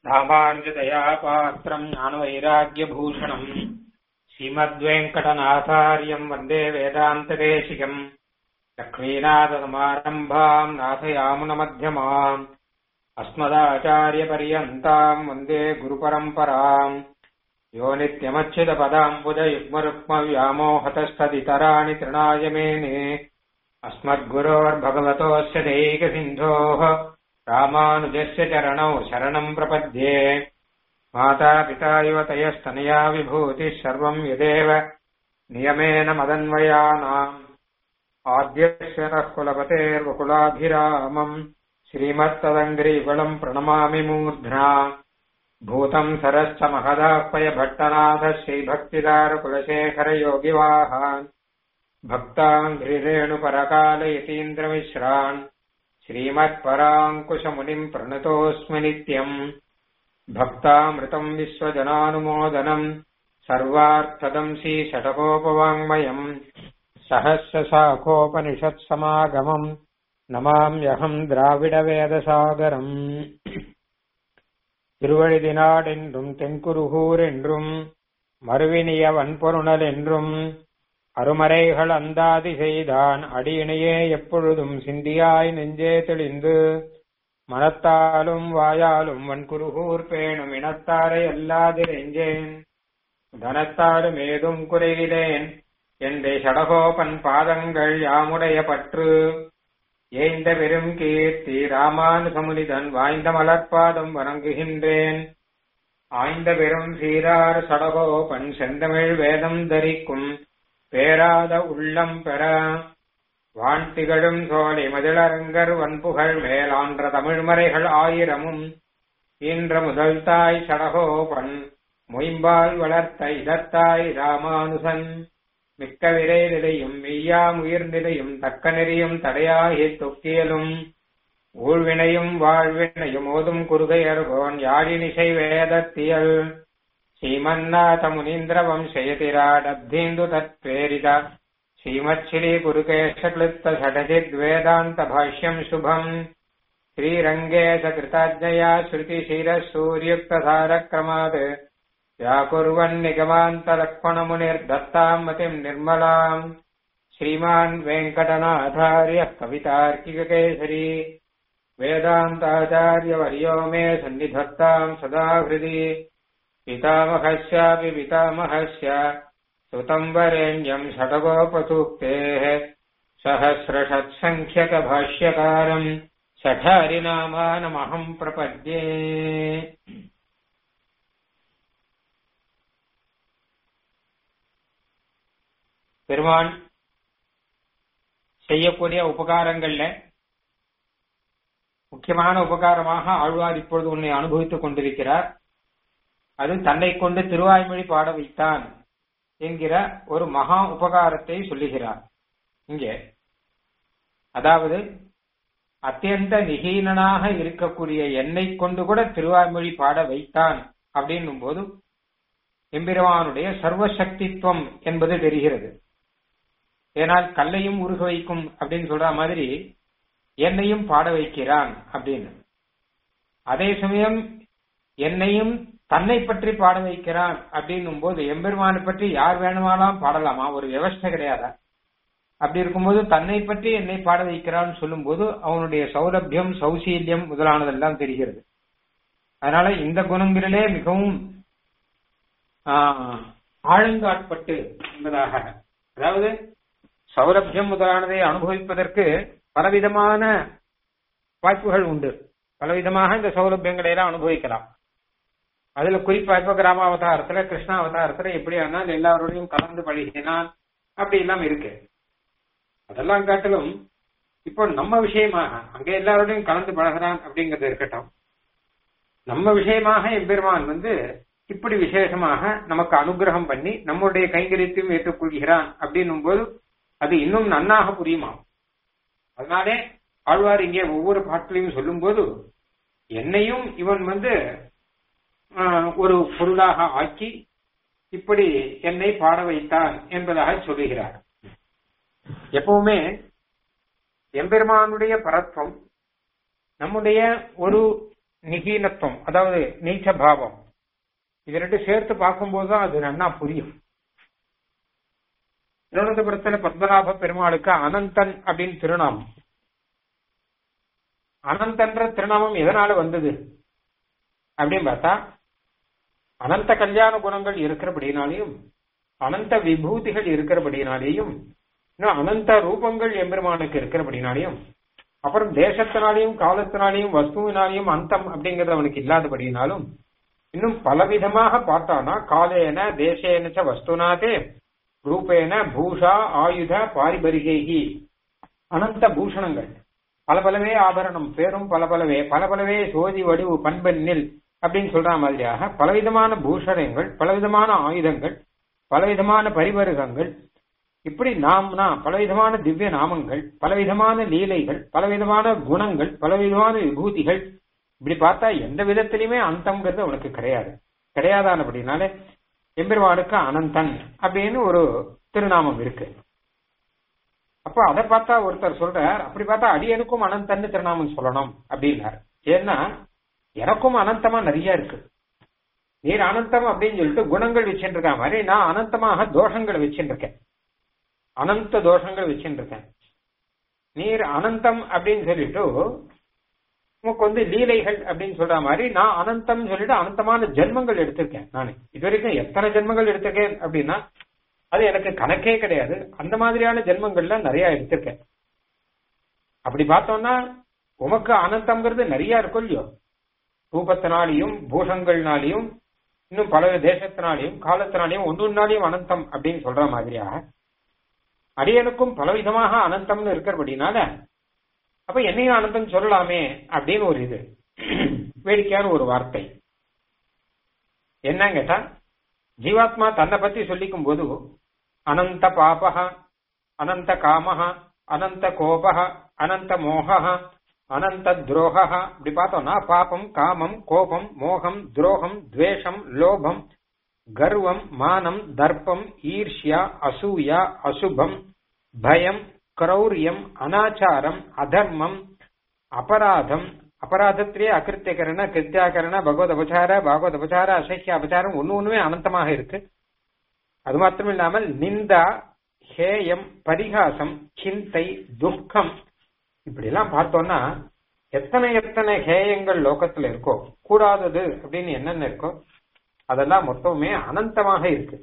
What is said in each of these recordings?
ராமானுஜதயா பாத்திரம் ஞானவைராக்கியபூஷணம் ஸ்ரீமத்வேங்கடநாதாரியம் வந்தே வேதாந்ததேசிகம் லக்ஷ்மீநாதசமாரம்பாம் நாசயாமுனமத்தியமாம் अस्मदाचार्यपर्यन्ताम् वन्दे गुरुपरम्पराम् यो नित्यमच्युतपदाम्बुजयुग्मरुक्मव्यामोहतस्तदितराणि तृणाय मेने अस्मद्गुरोर्भगवतोऽस्य दैकसिन्धोः रामानुजस्य चरणौ शरणम् प्रपद्ये मातापिता युवतयस्तनया विभूतिः सर्वम् यदेव नियमेन मदन्वयानाम् आद्यस्य नः कुलपतेर्वकुलाभिरामम् श्रीमत्तदङ्ग्रीवलम् प्रणमामि मूर्ध्ना भूतम् सरश्च महदाह्वय भट्टनाथ श्रीभक्तिदारकुलशेखरयोगिवाहान् भक्ताङ्घ्रिरेणुपरकालयतीन्द्रमिश्रान् श्रीमत्पराङ्कुशमुनिम् प्रणतोऽस्मि नित्यम् भक्तामृतम् विश्वजनानुमोदनम् सर्वार्थदम् श्रीषटकोपवाङ्मयम् सहस्रशाखोपनिषत्समागमम् நமாம்யகம் திராவிட வேதசாகரம் திருவழிதினாடென்றும் தென்குருகூர் என்றும் மறுவினிய வன்பொருணல் என்றும் அருமறைகள் அந்தாதி செய்தான் அடியினையே எப்பொழுதும் சிந்தியாய் நெஞ்சே தெளிந்து மனத்தாலும் வாயாலும் வன்குருகூர் பேணும் இனத்தாரை அல்லாதிரெஞ்சேன் தனத்தாலும் ஏதும் குறைகிறேன் என்ற சடகோபன் பாதங்கள் யாமுடைய பற்று ஏய்ந்த பெரும் கீர்த்தி ராமானுசமுனிதன் வாய்ந்த மலர்பாதம் வணங்குகின்றேன் ஆய்ந்த பெரும் சீரார் சடகோபன் செந்தமிழ் வேதம் தரிக்கும் பேராத உள்ளம் பெற வான்திகழும் சோலை மதிலரங்கர் வன்புகழ் மேலான்ற தமிழ்மறைகள் ஆயிரமும் ஈன்ற முதல் தாய் சடகோபன் மொயம்பால் வளர்த்த இதத்தாய் ராமானுசன் மிக்க விரை நிலையும் மெய்யாம் உயிர் நிலையும் தக்க நெறியும் தடையாகி தொக்கியலும் ஊழ்வினையும் வாழ்வினையும் ஓதும் குருகையர்கோன் யாழினிசை வேதத்தியல் ஸ்ரீமன்னாத முனீந்திர வம்சயதிராடப்தீந்து தத்பேரித ஸ்ரீமத்ஸ்ரீ குருகேஷக்லுப்த ஷடஜித் வேதாந்த பாஷ்யம் சுபம் ஸ்ரீரங்கேಶ கிருதாஜ்ஞயா ஸ்ருதி சூரியுக்தசாரக்ரமாத் व्याकुर्वन्निगमान्तलक्ष्मणमुनिर्दत्ताम् मतिम् निर्मलाम् श्रीमान् वेङ्कटनाथार्यः कवितार्किककेसरी वेदान्ताचार्यवर्यो मे सन्निधत्ताम् सदा हृदि पितामहस्यापि पितामहस्य सुतम् वरेण्यम् षडगोपसूक्तेः सहस्रषत्सङ्ख्यकभाष्यकारम् षठारिनामानमहम् प्रपद्ये பெருமான் செய்யக்கூடிய உபகாரங்கள்ல முக்கியமான உபகாரமாக ஆழ்வார் இப்பொழுது உன்னை அனுபவித்துக் கொண்டிருக்கிறார் அது தன்னை கொண்டு திருவாய்மொழி பாட வைத்தான் என்கிற ஒரு மகா உபகாரத்தை சொல்லுகிறார் இங்கே அதாவது அத்தியந்த நிகீனனாக இருக்கக்கூடிய என்னை கொண்டு கூட திருவாய்மொழி பாட வைத்தான் அப்படின்னும் போது எம்பெருமானுடைய சர்வசக்தித்துவம் என்பது தெரிகிறது ஏனால் கல்லையும் உருக வைக்கும் அப்படின்னு சொல்ற மாதிரி என்னையும் பாட வைக்கிறான் அப்படின்னு அதே சமயம் என்னையும் தன்னை பற்றி பாட வைக்கிறான் அப்படின்னும் போது எம்பெருமானை பற்றி யார் வேணுமானாலும் பாடலாமா ஒரு விவஸ்தை கிடையாதா அப்படி இருக்கும்போது தன்னை பற்றி என்னை பாட வைக்கிறான்னு சொல்லும் போது அவனுடைய சௌலபியம் சௌசீல்யம் முதலானதெல்லாம் தெரிகிறது அதனால இந்த குணங்களிலே மிகவும் ஆழங்காட்பட்டு என்பதாக அதாவது சௌரபியம் முதலானதை அனுபவிப்பதற்கு பலவிதமான வாய்ப்புகள் உண்டு பலவிதமாக இந்த சௌலபியங்களை எல்லாம் அனுபவிக்கலாம் அதுல குறிப்பா இப்ப கிராமாவதாரத்துல கிருஷ்ணாவதாரத்துல எப்படி ஆனால் எல்லாரோடையும் கலந்து பழகினான் அப்படி எல்லாம் இருக்கு அதெல்லாம் காட்டிலும் இப்போ நம்ம விஷயமாக அங்க எல்லாரோடையும் கலந்து பழகிறான் அப்படிங்கறது இருக்கட்டும் நம்ம விஷயமாக எம்பெருமான் வந்து இப்படி விசேஷமாக நமக்கு அனுகிரகம் பண்ணி நம்முடைய கைங்கரியத்தையும் ஏற்றுக்கொள்கிறான் அப்படின்னும் போது அது இன்னும் நன்னாக புரியுமா அதனாலே ஆழ்வார் இங்கே ஒவ்வொரு பாட்டிலையும் சொல்லும் போது என்னையும் இவன் வந்து ஒரு பொருளாக ஆக்கி இப்படி என்னை பாட வைத்தான் என்பதாக சொல்லுகிறார் எப்பவுமே எம்பெருமானுடைய பரத்வம் நம்முடைய ஒரு நிகீனத்துவம் அதாவது நீச்ச பாவம் இது ரெண்டு சேர்த்து பார்க்கும்போது தான் அது நன்னா புரியும் திருவனந்தபுரத்துல பத்மநாப பெருமாளுக்கு அனந்தன் அப்படின்னு திருநாமம் அனந்தன்ற திருநாமம் எதனால வந்தது அப்படின்னு பார்த்தா அனந்த கல்யாண குணங்கள் இருக்கிறபடினாலையும் அனந்த விபூதிகள் இருக்கிறபடினாலேயும் இன்னும் அனந்த ரூபங்கள் எம்பெருமானுக்கு இருக்கிறபடினாலையும் அப்புறம் தேசத்தினாலையும் காலத்தினாலையும் வஸ்துவினாலையும் அந்தம் அப்படிங்கிறது அவனுக்கு இல்லாதபடினாலும் இன்னும் பலவிதமாக பார்த்தானா காலேன தேசேனச்ச வஸ்துனாதே ரூபேன பூஷா ஆயுத பாரிபரிகேகி அனந்த பூஷணங்கள் பல பலவே ஆபரணம் பேரும் பல பலவே பல பலவே சோதி வடிவு பண்பெண்ணில் அப்படின்னு சொல்ற மாதிரியாக பலவிதமான பூஷணங்கள் பலவிதமான ஆயுதங்கள் பலவிதமான பரிவருகங்கள் இப்படி நாம்னா பலவிதமான திவ்ய நாமங்கள் பலவிதமான லீலைகள் பலவிதமான குணங்கள் பலவிதமான விபூதிகள் இப்படி பார்த்தா எந்த விதத்திலுமே அந்தம்ங்கிறது அவனுக்கு கிடையாது கிடையாதானபடினாலே எம்பெருமானுக்கு அனந்தன் அப்படின்னு ஒரு திருநாமம் இருக்கு அப்ப அதை பார்த்தா ஒருத்தர் சொல்றார் அப்படி பார்த்தா அடியனுக்கும் அனந்தன்னு திருநாமம் சொல்லணும் அப்படின்னார் ஏன்னா எனக்கும் அனந்தமா நிறைய இருக்கு நீர் அனந்தம் அப்படின்னு சொல்லிட்டு குணங்கள் வச்சுட்டு இருக்க மாதிரி நான் அனந்தமாக தோஷங்களை வச்சுட்டு இருக்கேன் அனந்த தோஷங்கள் வச்சுட்டு இருக்கேன் நீர் அனந்தம் அப்படின்னு சொல்லிட்டு உனக்கு வந்து லீலைகள் அப்படின்னு சொல்ற மாதிரி நான் அனந்தம் சொல்லிட்டு அனந்தமான ஜென்மங்கள் எடுத்திருக்கேன் நான் இது வரைக்கும் எத்தனை ஜென்மங்கள் எடுத்திருக்கேன் அப்படின்னா அது எனக்கு கணக்கே கிடையாது அந்த மாதிரியான ஜென்மங்கள்ல நிறைய எடுத்திருக்கேன் அப்படி பார்த்தோம்னா உமக்கு அனந்தம்ங்கிறது நிறைய இருக்கும் இல்லையோ ரூபத்தினாலையும் பூஷங்கள்னாலையும் இன்னும் பல தேசத்தினாலையும் காலத்தினாலையும் ஒன்னொன்னாலையும் அனந்தம் அப்படின்னு சொல்ற மாதிரியாக அடியனுக்கும் பலவிதமாக அனந்தம்னு இருக்கிறபடினால அப்ப என்னையும் அனந்தம் சொல்லலாமே அப்படின்னு ஒரு இது வேடிக்கையான ஒரு வார்த்தை என்ன கேட்டா ஜீவாத்மா தன்னை பத்தி சொல்லிக்கும் போது அனந்த பாபக அனந்த காமஹ அனந்த கோபக அனந்த மோகா அனந்த துரோகா இப்படி பார்த்தோம்னா பாபம் காமம் கோபம் மோகம் துரோகம் துவேஷம் லோபம் கர்வம் மானம் தர்ப்பம் ஈர்ஷ்யா அசூயா அசுபம் பயம் கிரௌரியம் அனாச்சாரம் அதர்மம் அபராதம் அபராதத்திலே அகிருத்தியகரண கிருத்தியாகரண பகவத் அபச்சார பகவத் அபச்சார அசைக்கிய அபச்சாரம் ஒண்ணு ஒண்ணுமே அனந்தமாக இருக்கு அது மாத்திரம் இல்லாமல் நிந்தா ஹேயம் பரிகாசம் சிந்தை துக்கம் இப்படி எல்லாம் பார்த்தோம்னா எத்தனை எத்தனை ஹேயங்கள் லோகத்துல இருக்கோ கூடாதது அப்படின்னு என்னென்ன இருக்கோ அதெல்லாம் மொத்தமுமே அனந்தமாக இருக்கு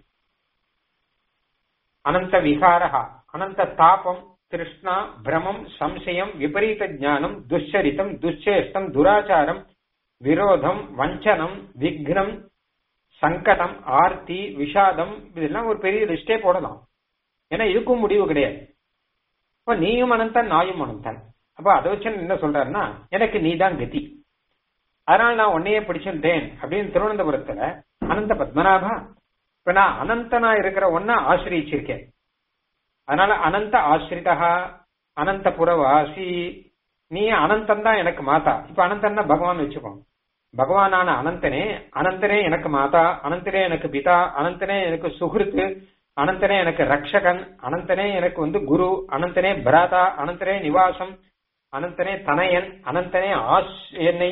அனந்த விகாரகா அனந்த தாபம் திருஷ்ணா பிரமம் சம்சயம் விபரீத ஞானம் துஷ்சரித்தம் துஷ்சேஷ்டம் துராச்சாரம் விரோதம் வஞ்சனம் விக்னம் சங்கடம் ஆர்த்தி விஷாதம் இதெல்லாம் ஒரு பெரிய லிஸ்டே போடலாம் ஏன்னா இதுக்கும் முடிவு கிடையாது அப்ப நீயும் அனந்தன் நாயும் அனந்தன் அப்ப அதை வச்சு என்ன சொல்றாருன்னா எனக்கு நீதான் கதி அதனால நான் உன்னையே பிடிச்சிருந்தேன் அப்படின்னு திருவனந்தபுரத்துல அனந்த பத்மநாபா இப்ப நான் அனந்தனா இருக்கிற ஒன்ன ஆசிரியிச்சிருக்கேன் அதனால அனந்த ஆசிரிதா அனந்தபுரவாசி நீ அனந்தன் தான் எனக்கு மாதா இப்ப அனந்தன்னா பகவான் வச்சுக்கோ பகவானான அனந்தனே அனந்தனே எனக்கு மாதா அனந்தனே எனக்கு பிதா அனந்தனே எனக்கு சுகிருத்து அனந்தனே எனக்கு ரக்ஷகன் அனந்தனே எனக்கு வந்து குரு அனந்தனே பிராதா அனந்தனே நிவாசம் அனந்தனே தனயன் அனந்தனே ஆஸ் என்னை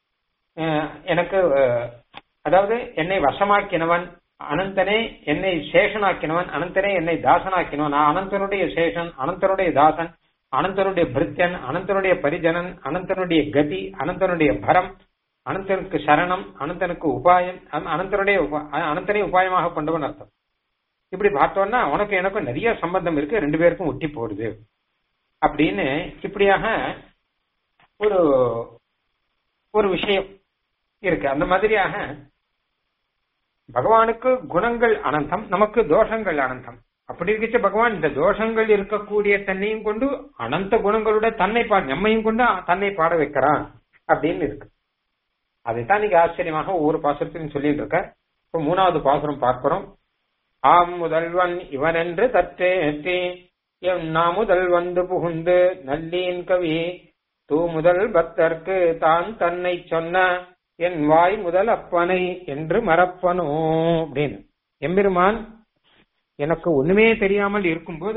எனக்கு அதாவது என்னை வசமாக்கினவன் அனந்தனே என்னை சேஷனாக்கினவன் அனந்தனே என்னை தாசனாக்கினவன் நான் அனந்தனுடைய சேஷன் அனந்தனுடைய தாசன் அனந்தனுடைய பிரித்தன் அனந்தனுடைய பரிஜனன் அனந்தனுடைய கதி அனந்தனுடைய பரம் அனந்தனுக்கு சரணம் அனந்தனுக்கு உபாயம் அனந்தனுடைய அனந்தனை உபாயமாக கொண்டவன் அர்த்தம் இப்படி பார்த்தோம்னா உனக்கு எனக்கும் நிறைய சம்பந்தம் இருக்கு ரெண்டு பேருக்கும் ஒட்டி போடுது அப்படின்னு இப்படியாக ஒரு ஒரு விஷயம் இருக்கு அந்த மாதிரியாக பகவானுக்கு குணங்கள் அனந்தம் நமக்கு தோஷங்கள் அனந்தம் அப்படி இருக்க பகவான் இந்த தோஷங்கள் இருக்கக்கூடிய தன்னையும் கொண்டு அனந்த குணங்களோட தன்னை பா நம்மையும் கொண்டு தன்னை பாட வைக்கிறான் அப்படின்னு இருக்கு அதைத்தான் நீங்க ஆச்சரியமாக ஒவ்வொரு பாசுரத்திலும் சொல்லிட்டு இருக்க இப்ப மூணாவது பாசுரம் பார்க்கிறோம் ஆம் முதல்வன் இவன் என்று தற்றேற்றி எம் நாமுதல் வந்து புகுந்து நல்லீன் கவி தூ முதல் பக்தர்க்கு தான் தன்னை சொன்ன என் வாய் முதல் அப்பனை என்று மறப்பனோ அப்படின்னு எம்பெருமான் எனக்கு ஒண்ணுமே தெரியாமல் இருக்கும்போது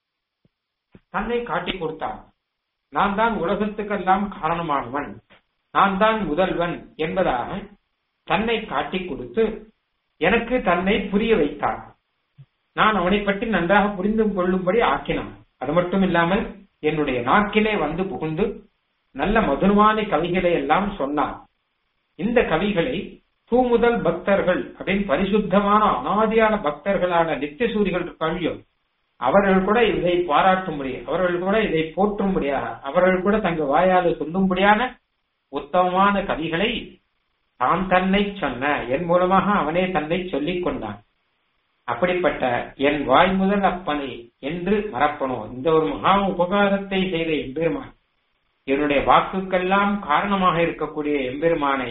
தன்னை காட்டி கொடுத்தான் நான் தான் உலகத்துக்கெல்லாம் காரணமானவன் நான் தான் முதல்வன் என்பதாக தன்னை காட்டிக் கொடுத்து எனக்கு தன்னை புரிய வைத்தான் நான் அவனை பற்றி நன்றாக புரிந்து கொள்ளும்படி ஆக்கினான் அது மட்டும் இல்லாமல் என்னுடைய நாக்கிலே வந்து புகுந்து நல்ல மதுரமான கவிகளை எல்லாம் சொன்னான் இந்த கவிகளை பூமுதல் பக்தர்கள் அப்படின்னு பரிசுத்தமான அனாதியான பக்தர்களான நித்தியசூரிகள் இருக்காளியோ அவர்கள் கூட இதை பாராட்டும்படி அவர்கள் கூட இதை போற்றும்படியாக அவர்கள் கூட தங்கள் வாயால் சொல்லும்படியான உத்தமமான கவிகளை தான் தன்னை சொன்ன என் மூலமாக அவனே தன்னை சொல்லிக் கொண்டான் அப்படிப்பட்ட என் வாய் முதல் அப்பனை என்று மறப்பனோ இந்த ஒரு மகா உபகாரத்தை செய்த எம்பெருமான் என்னுடைய வாக்குக்கெல்லாம் காரணமாக இருக்கக்கூடிய எம்பெருமானை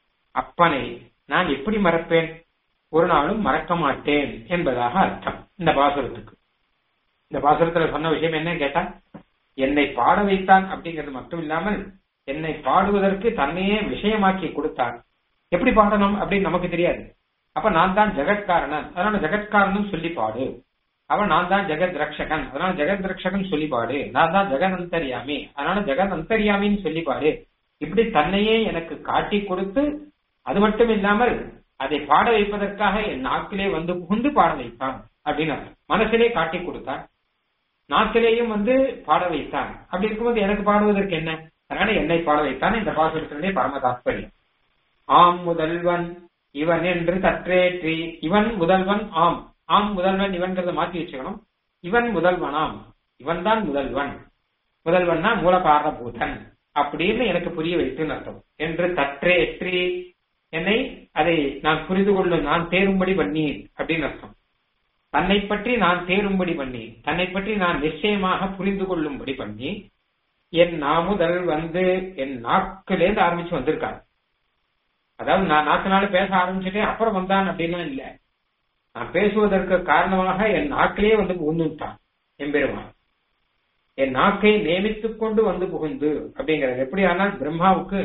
அப்பனை நான் எப்படி மறப்பேன் ஒரு நாளும் மறக்க மாட்டேன் என்பதாக அர்த்தம் இந்த பாசுரத்துக்கு இந்த பாசுரத்துல சொன்ன விஷயம் என்ன கேட்டா என்னை பாட வைத்தான் அப்படிங்கிறது மட்டும் இல்லாமல் என்னை பாடுவதற்கு தன்னையே விஷயமாக்கி கொடுத்தான் எப்படி பாடணும் அப்படின்னு நமக்கு தெரியாது அப்ப நான் தான் ஜெகத்காரணன் அதனால ஜெகத்காரணன் சொல்லி பாடு அவன் நான் தான் ஜெகத் ரக்ஷகன் அதனால ஜெகத் ரக்ஷகன் சொல்லி பாடு நான் தான் ஜெகன் அந்தரியாமி அதனால ஜெகன் அந்தரியாமின்னு சொல்லி பாடு இப்படி தன்னையே எனக்கு காட்டி கொடுத்து அது மட்டும் இல்லாமல் அதை பாட வைப்பதற்காக என் நாக்கிலே வந்து புகுந்து பாட வைத்தான் அப்படின்னு மனசிலே காட்டி கொடுத்தான் நாக்கிலேயும் வந்து பாட வைத்தான் அப்படி இருக்கும்போது எனக்கு பாடுவதற்கு என்ன அதனால என்னை பாட வைத்தான் இந்த பாசுரத்தினுடைய பரம தாத்பரியம் ஆம் முதல்வன் இவன் என்று தற்றேற்றி இவன் முதல்வன் ஆம் ஆம் முதல்வன் இவன்கிறத மாத்தி வச்சுக்கணும் இவன் முதல்வனாம் இவன் தான் முதல்வன் முதல்வன்னா மூல காரணபூதன் அப்படின்னு எனக்கு புரிய வைத்துன்னு அர்த்தம் என்று தற்றேற்றி என்னை அதை நான் புரிந்து கொள்ளும் நான் தேரும்படி பண்ணி அப்படின்னு அர்த்தம் தன்னை பற்றி நான் தேரும்படி பண்ணி தன்னை பற்றி நான் நிச்சயமாக புரிந்து கொள்ளும்படி பண்ணி என் நாமுதல் வந்து என் நாக்கிலேருந்து ஆரம்பிச்சு வந்திருக்காங்க அதாவது நான் நாக்குனால பேச ஆரம்பிச்சுட்டேன் அப்புறம் வந்தான் அப்படின்லாம் இல்ல நான் பேசுவதற்கு காரணமாக என் நாக்கிலே வந்து புகுந்துட்டான் எம்பெருமான் என் நாக்கை நியமித்துக் கொண்டு வந்து புகுந்து அப்படிங்கிறது எப்படி ஆனால் பிரம்மாவுக்கு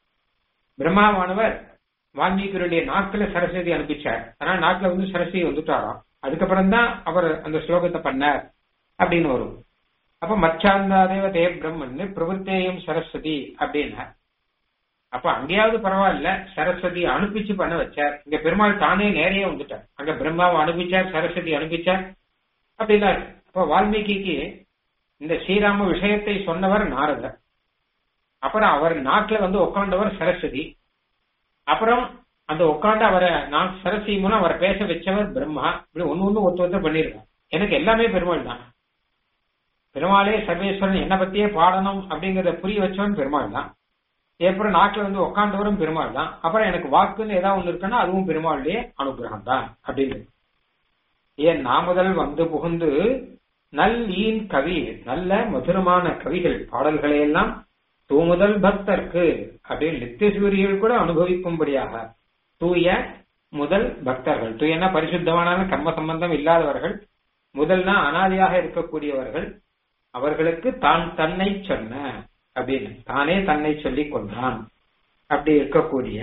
பிரம்மாவானவர் வால்மீகியுடைய நாக்குல சரஸ்வதி அனுப்பிச்சார் அதனால நாக்குல வந்து சரஸ்வதி வந்துட்டாராம் அதுக்கப்புறம் தான் அவர் அந்த ஸ்லோகத்தை பண்ணார் அப்படின்னு வரும் அப்ப மச்சாந்தாதேவ தே பிரம்மன் பிரபுத்தேயம் சரஸ்வதி அப்படின்னார் அப்ப அங்கேயாவது பரவாயில்ல சரஸ்வதி அனுப்பிச்சு பண்ண வச்சார் இங்க பெருமாள் தானே நேரையே வந்துட்டார் அங்க பிரம்மாவை அனுப்பிச்சார் சரஸ்வதி அனுப்பிச்சார் அப்படின்னா அப்ப வால்மீகிக்கு இந்த ஸ்ரீராம விஷயத்தை சொன்னவர் நாரதர் அப்புறம் அவர் நாட்டுல வந்து உட்காண்டவர் சரஸ்வதி அப்புறம் அந்த உட்காந்து அவரை நான் சரஸ்வதி மூலம் அவரை பேச வச்சவர் பிரம்மா இப்படி ஒன்னு ஒண்ணு ஒருத்த ஒருத்தர் பண்ணிருக்கான் எனக்கு எல்லாமே பெருமாள் தான் பெருமாளே சர்வேஸ்வரன் என்னை பத்தியே பாடணும் அப்படிங்கறத புரிய வச்சவன் பெருமாள் தான் அப்புறம் நாட்டுல வந்து உட்காண்டவரும் பெருமாள் தான் அப்புறம் எனக்கு வாக்குன்னு ஏதாவது ஒண்ணு இருக்குன்னா அதுவும் பெருமாளுடைய அனுகிரகம் தான் அப்படின்னு ஏன் நாமுதல் வந்து புகுந்து நல் ஈன் கவி நல்ல மதுரமான கவிகள் பாடல்களை எல்லாம் தூமுதல் பக்தர்க்கு அப்படின்னு நித்தியசூரியர்கள் கூட அனுபவிக்கும்படியாக தூய முதல் பக்தர்கள் தூயனா பரிசுத்தமான கர்ம சம்பந்தம் இல்லாதவர்கள் முதல்னா அனாதியாக இருக்கக்கூடியவர்கள் அவர்களுக்கு தான் தன்னை சொன்ன அப்படின்னு தானே தன்னை சொல்லிக் கொண்டான் அப்படி இருக்கக்கூடிய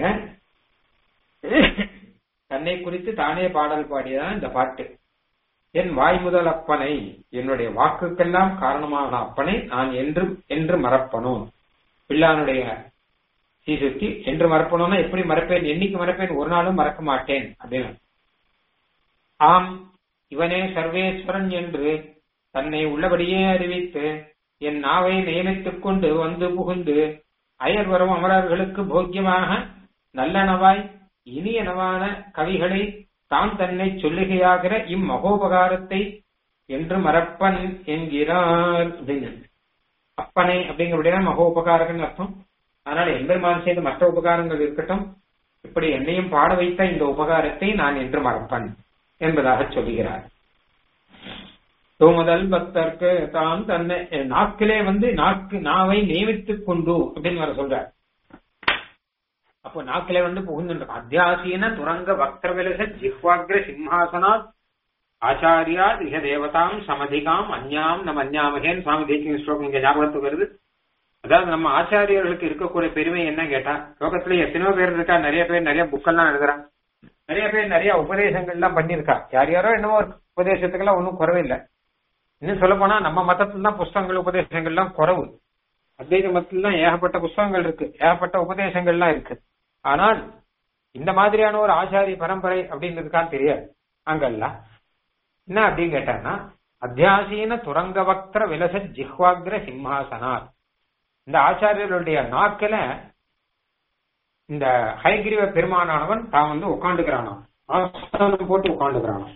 தன்னை குறித்து தானே பாடல் பாடியதான் இந்த பாட்டு என் வாய் முதல் அப்பனை என்னுடைய வாக்குக்கெல்லாம் காரணமான அப்பனை நான் என்று என்று மறப்பனும் பிள்ளானுடைய சீசுத்தி என்று மறப்பணும்னா எப்படி மறப்பேன் என்னைக்கு மறப்பேன் ஒரு நாளும் மறக்க மாட்டேன் அப்படின்னு ஆம் இவனே சர்வேஸ்வரன் என்று தன்னை உள்ளபடியே அறிவித்து என் நாவை நியமித்துக் கொண்டு வந்து புகுந்து அயர் வரும் அமரர்களுக்கு போக்கியமாக நல்லனவாய் இனியனவான கவிகளை தான் தன்னை சொல்லுகையாகிற இம்மகோபகாரத்தை என்று மறப்பன் என்கிறார் அப்படின்னு அப்பனை அப்படிங்கிறபடியா மகோபகாரகன் அர்த்தம் அதனால எம்பெருமான் செய்த மற்ற உபகாரங்கள் இருக்கட்டும் இப்படி என்னையும் பாட வைத்த இந்த உபகாரத்தை நான் என்று மறப்பன் என்பதாக சொல்லுகிறார் தூமுதல் பக்தர்க்கு தான் தன்னை நாக்கிலே வந்து நாக்கு நாவை நியமித்துக் கொண்டு அப்படின்னு வர சொல்றார் அப்போ நாக்கிலே வந்து புகுந்துட்டு அத்தியாசீன துரங்க வக்ர விலச ஜிஹ்வாக்ர சிம்ஹாசனாத் ஆச்சாரியா இக தேவதாம் சமதிகாம் அந்யாம் நம்ம அந்யாமகேன் சுவாமி தேசிய ஸ்லோகம் இங்க ஞாபகத்துக்கு வருது அதாவது நம்ம ஆச்சாரியர்களுக்கு இருக்கக்கூடிய பெருமை என்ன கேட்டா லோகத்துல எத்தனையோ பேர் இருக்கா நிறைய பேர் நிறைய புக்கெல்லாம் எழுதுறான் நிறைய பேர் நிறைய உபதேசங்கள்லாம் பண்ணிருக்கா யார் யாரோ என்னமோ உபதேசத்துக்கெல்லாம் ஒன்றும் குறவில்லை இன்னும் சொல்ல போனா நம்ம மதத்துல தான் புஸ்தகங்கள் உபதேசங்கள்லாம் குறவு அத்வைத மதத்துல தான் ஏகப்பட்ட புஸ்தகங்கள் இருக்கு ஏகப்பட்ட உபதேசங்கள்லாம் இருக்கு ஆனால் இந்த மாதிரியான ஒரு ஆச்சாரிய பரம்பரை அப்படின்றதுக்கான் தெரியாது அங்கெல்லாம் என்ன அப்படின்னு கேட்டான்னா அத்தியாசீன துரங்கவக்திர விலச ஜிஹ்வாக்ர சிம்ஹாசனார் இந்த ஆச்சாரியர்களுடைய நாக்கில இந்த ஹைகிரிவ பெருமானானவன் தான் வந்து உட்காந்துக்கிறானாம் ஆசனம் போட்டு உட்காந்துக்கிறானாம்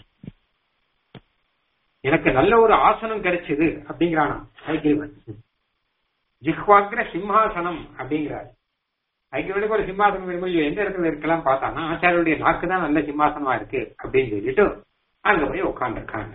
எனக்கு நல்ல ஒரு ஆசனம் கிடைச்சது அப்படிங்கிறானாம் ஹைகிரிவன் ஜிஹ்வாக்ர சிம்ஹாசனம் அப்படிங்கிறார் ஐக்கியவனுக்கு ஒரு சிம்மாசனம் வேணும் எந்த இடத்துல இருக்கலாம் பார்த்தானா ஆச்சாரியுடைய நாக்கு தான் நல்ல சிம்மாசனமா இருக்கு அப்படின்னு சொல்லிட்டு அங்க போய் உட்காந்துருக்காங்க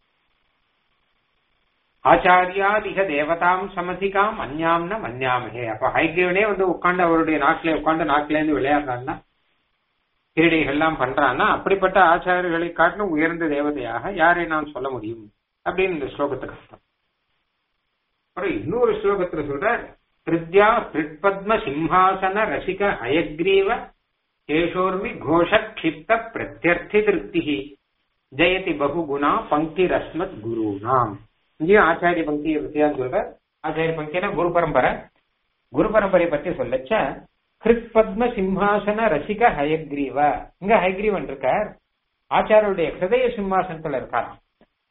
ஆச்சாரியாதிக தேவதாம் சமதிகாம் அந்யாம்ன மன்யாமகே அப்ப ஹைகிரீவனே வந்து உட்காந்து அவருடைய நாட்டில உட்காந்து நாட்டில இருந்து விளையாடுறான்னா கிரீடைகள்லாம் பண்றான்னா அப்படிப்பட்ட ஆச்சாரியர்களை காட்டிலும் உயர்ந்த தேவதையாக யாரை நான் சொல்ல முடியும் அப்படின்னு இந்த ஸ்லோகத்துக்கு அர்த்தம் அப்புறம் இன்னொரு ஸ்லோகத்துல சொல்ற கிருத்யா கிருட்பத்ம சிம்ஹாசன ரசிக அயக்ரீவ கேஷோர்மி கோஷ க்ஷிப்த பிரத்யர்த்தி திருப்தி ஜெயதி பகுகுணா பங்கி ரஸ்மத் குருநாம் இங்கேயும் ஆச்சாரிய பங்கியை பத்தியான்னு சொல்ற ஆச்சாரிய பங்கினா குரு பரம்பரை குரு பரம்பரை பத்தி சொல்லச்ச கிருத் பத்ம சிம்ஹாசன ரசிக ஹயக்ரீவ இங்க ஹயக்ரீவன் இருக்கார் ஆச்சாரியருடைய ஹிருதய சிம்மாசனத்துல இருக்காராம்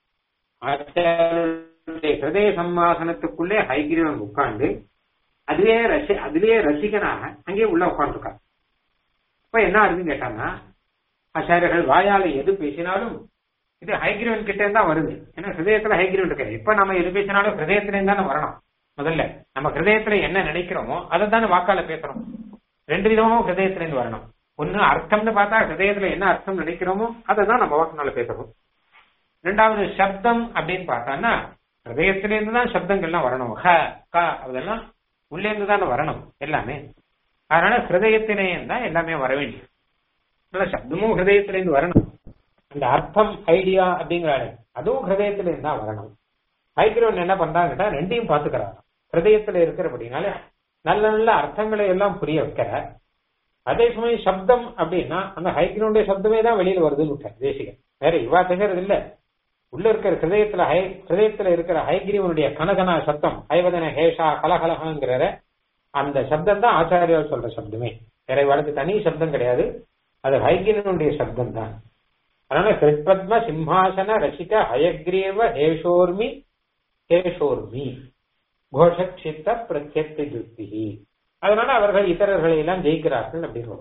ஆச்சாரியருடைய ஹிருதய சிம்மாசனத்துக்குள்ளே ஹைகிரீவன் உட்கார்ந்து அதுவே ரசி அதுலயே ரசிகனாக அங்கேயே உள்ள உட்காந்துருக்கார் இப்ப என்ன ஆகுதுன்னு கேட்டாங்கன்னா ஆச்சாரியர்கள் வாயால எது பேசினாலும் இது ஹைகிரீவன் கிட்ட இருந்தா வருது ஏன்னா ஹிருதயத்துல ஹைகிரீவன் இருக்காரு இப்ப நம்ம எது பேசினாலும் ஹிருதயத்துல இருந்தானே வரணும் முதல்ல நம்ம ஹிருதயத்துல என்ன நினைக்கிறோமோ அதை தானே வாக்கால பேசுறோம் ரெண்டு விதமும் ஹிருதயத்துல இருந்து வரணும் ஒண்ணு அர்த்தம்னு பார்த்தா ஹிருதயத்துல என்ன அர்த்தம் நினைக்கிறோமோ அதை தான் நம்ம வாக்குனால பேசுறோம் ரெண்டாவது சப்தம் அப்படின்னு பார்த்தான்னா ஹிருதயத்துல இருந்து தான் சப்தங்கள்லாம் வரணும் ஹ க அதெல்லாம் உள்ளே இருந்து தானே வரணும் எல்லாமே அதனால ஹிருதயத்திலே தான் எல்லாமே வர வேண்டியது சப்தமும் ஹிருதயத்தில இருந்து வரணும் அந்த அர்த்தம் ஐடியா அப்படிங்கிறாரு அதுவும் ஹிருதயத்துல இருந்தா வரணும் ஹைகிரவன் என்ன பண்றாங்கட்டா ரெண்டையும் பாத்துக்கிறாங்க ஹிருதயத்துல இருக்கிறபடினால நல்ல நல்ல அர்த்தங்களை எல்லாம் புரிய வைக்கிற அதே சமயம் சப்தம் அப்படின்னா அந்த ஹைகிரவனுடைய சப்தமே தான் வெளியில வருதுன்னு விட்டார் தேசிகன் வேற இவா திகறது இல்ல உள்ள இருக்கிற ஹிருதயத்துல ஹை ஹிருதயத்துல இருக்கிற ஹைகிரீவனுடைய கனகன சப்தம் ஹைவதன ஹேஷா கலகலகாங்கிற அந்த சப்தம் தான் ஆச்சாரியால் சொல்ற சப்தமே வேற இவளுக்கு தனி சப்தம் கிடையாது அது ஹைகிரவனுடைய சப்தம் தான் அதனால கிருத்பத்ம சிம்ஹாசன ரசிக ஹயக்ரீவ ஹேஷோர்மி ஹேஷோர்மி கோஷக்ஷித்த பிரத்யக்தி திருப்தி அதனால அவர்கள் இத்தரர்களை எல்லாம் ஜெயிக்கிறார்கள் அப்படின்னு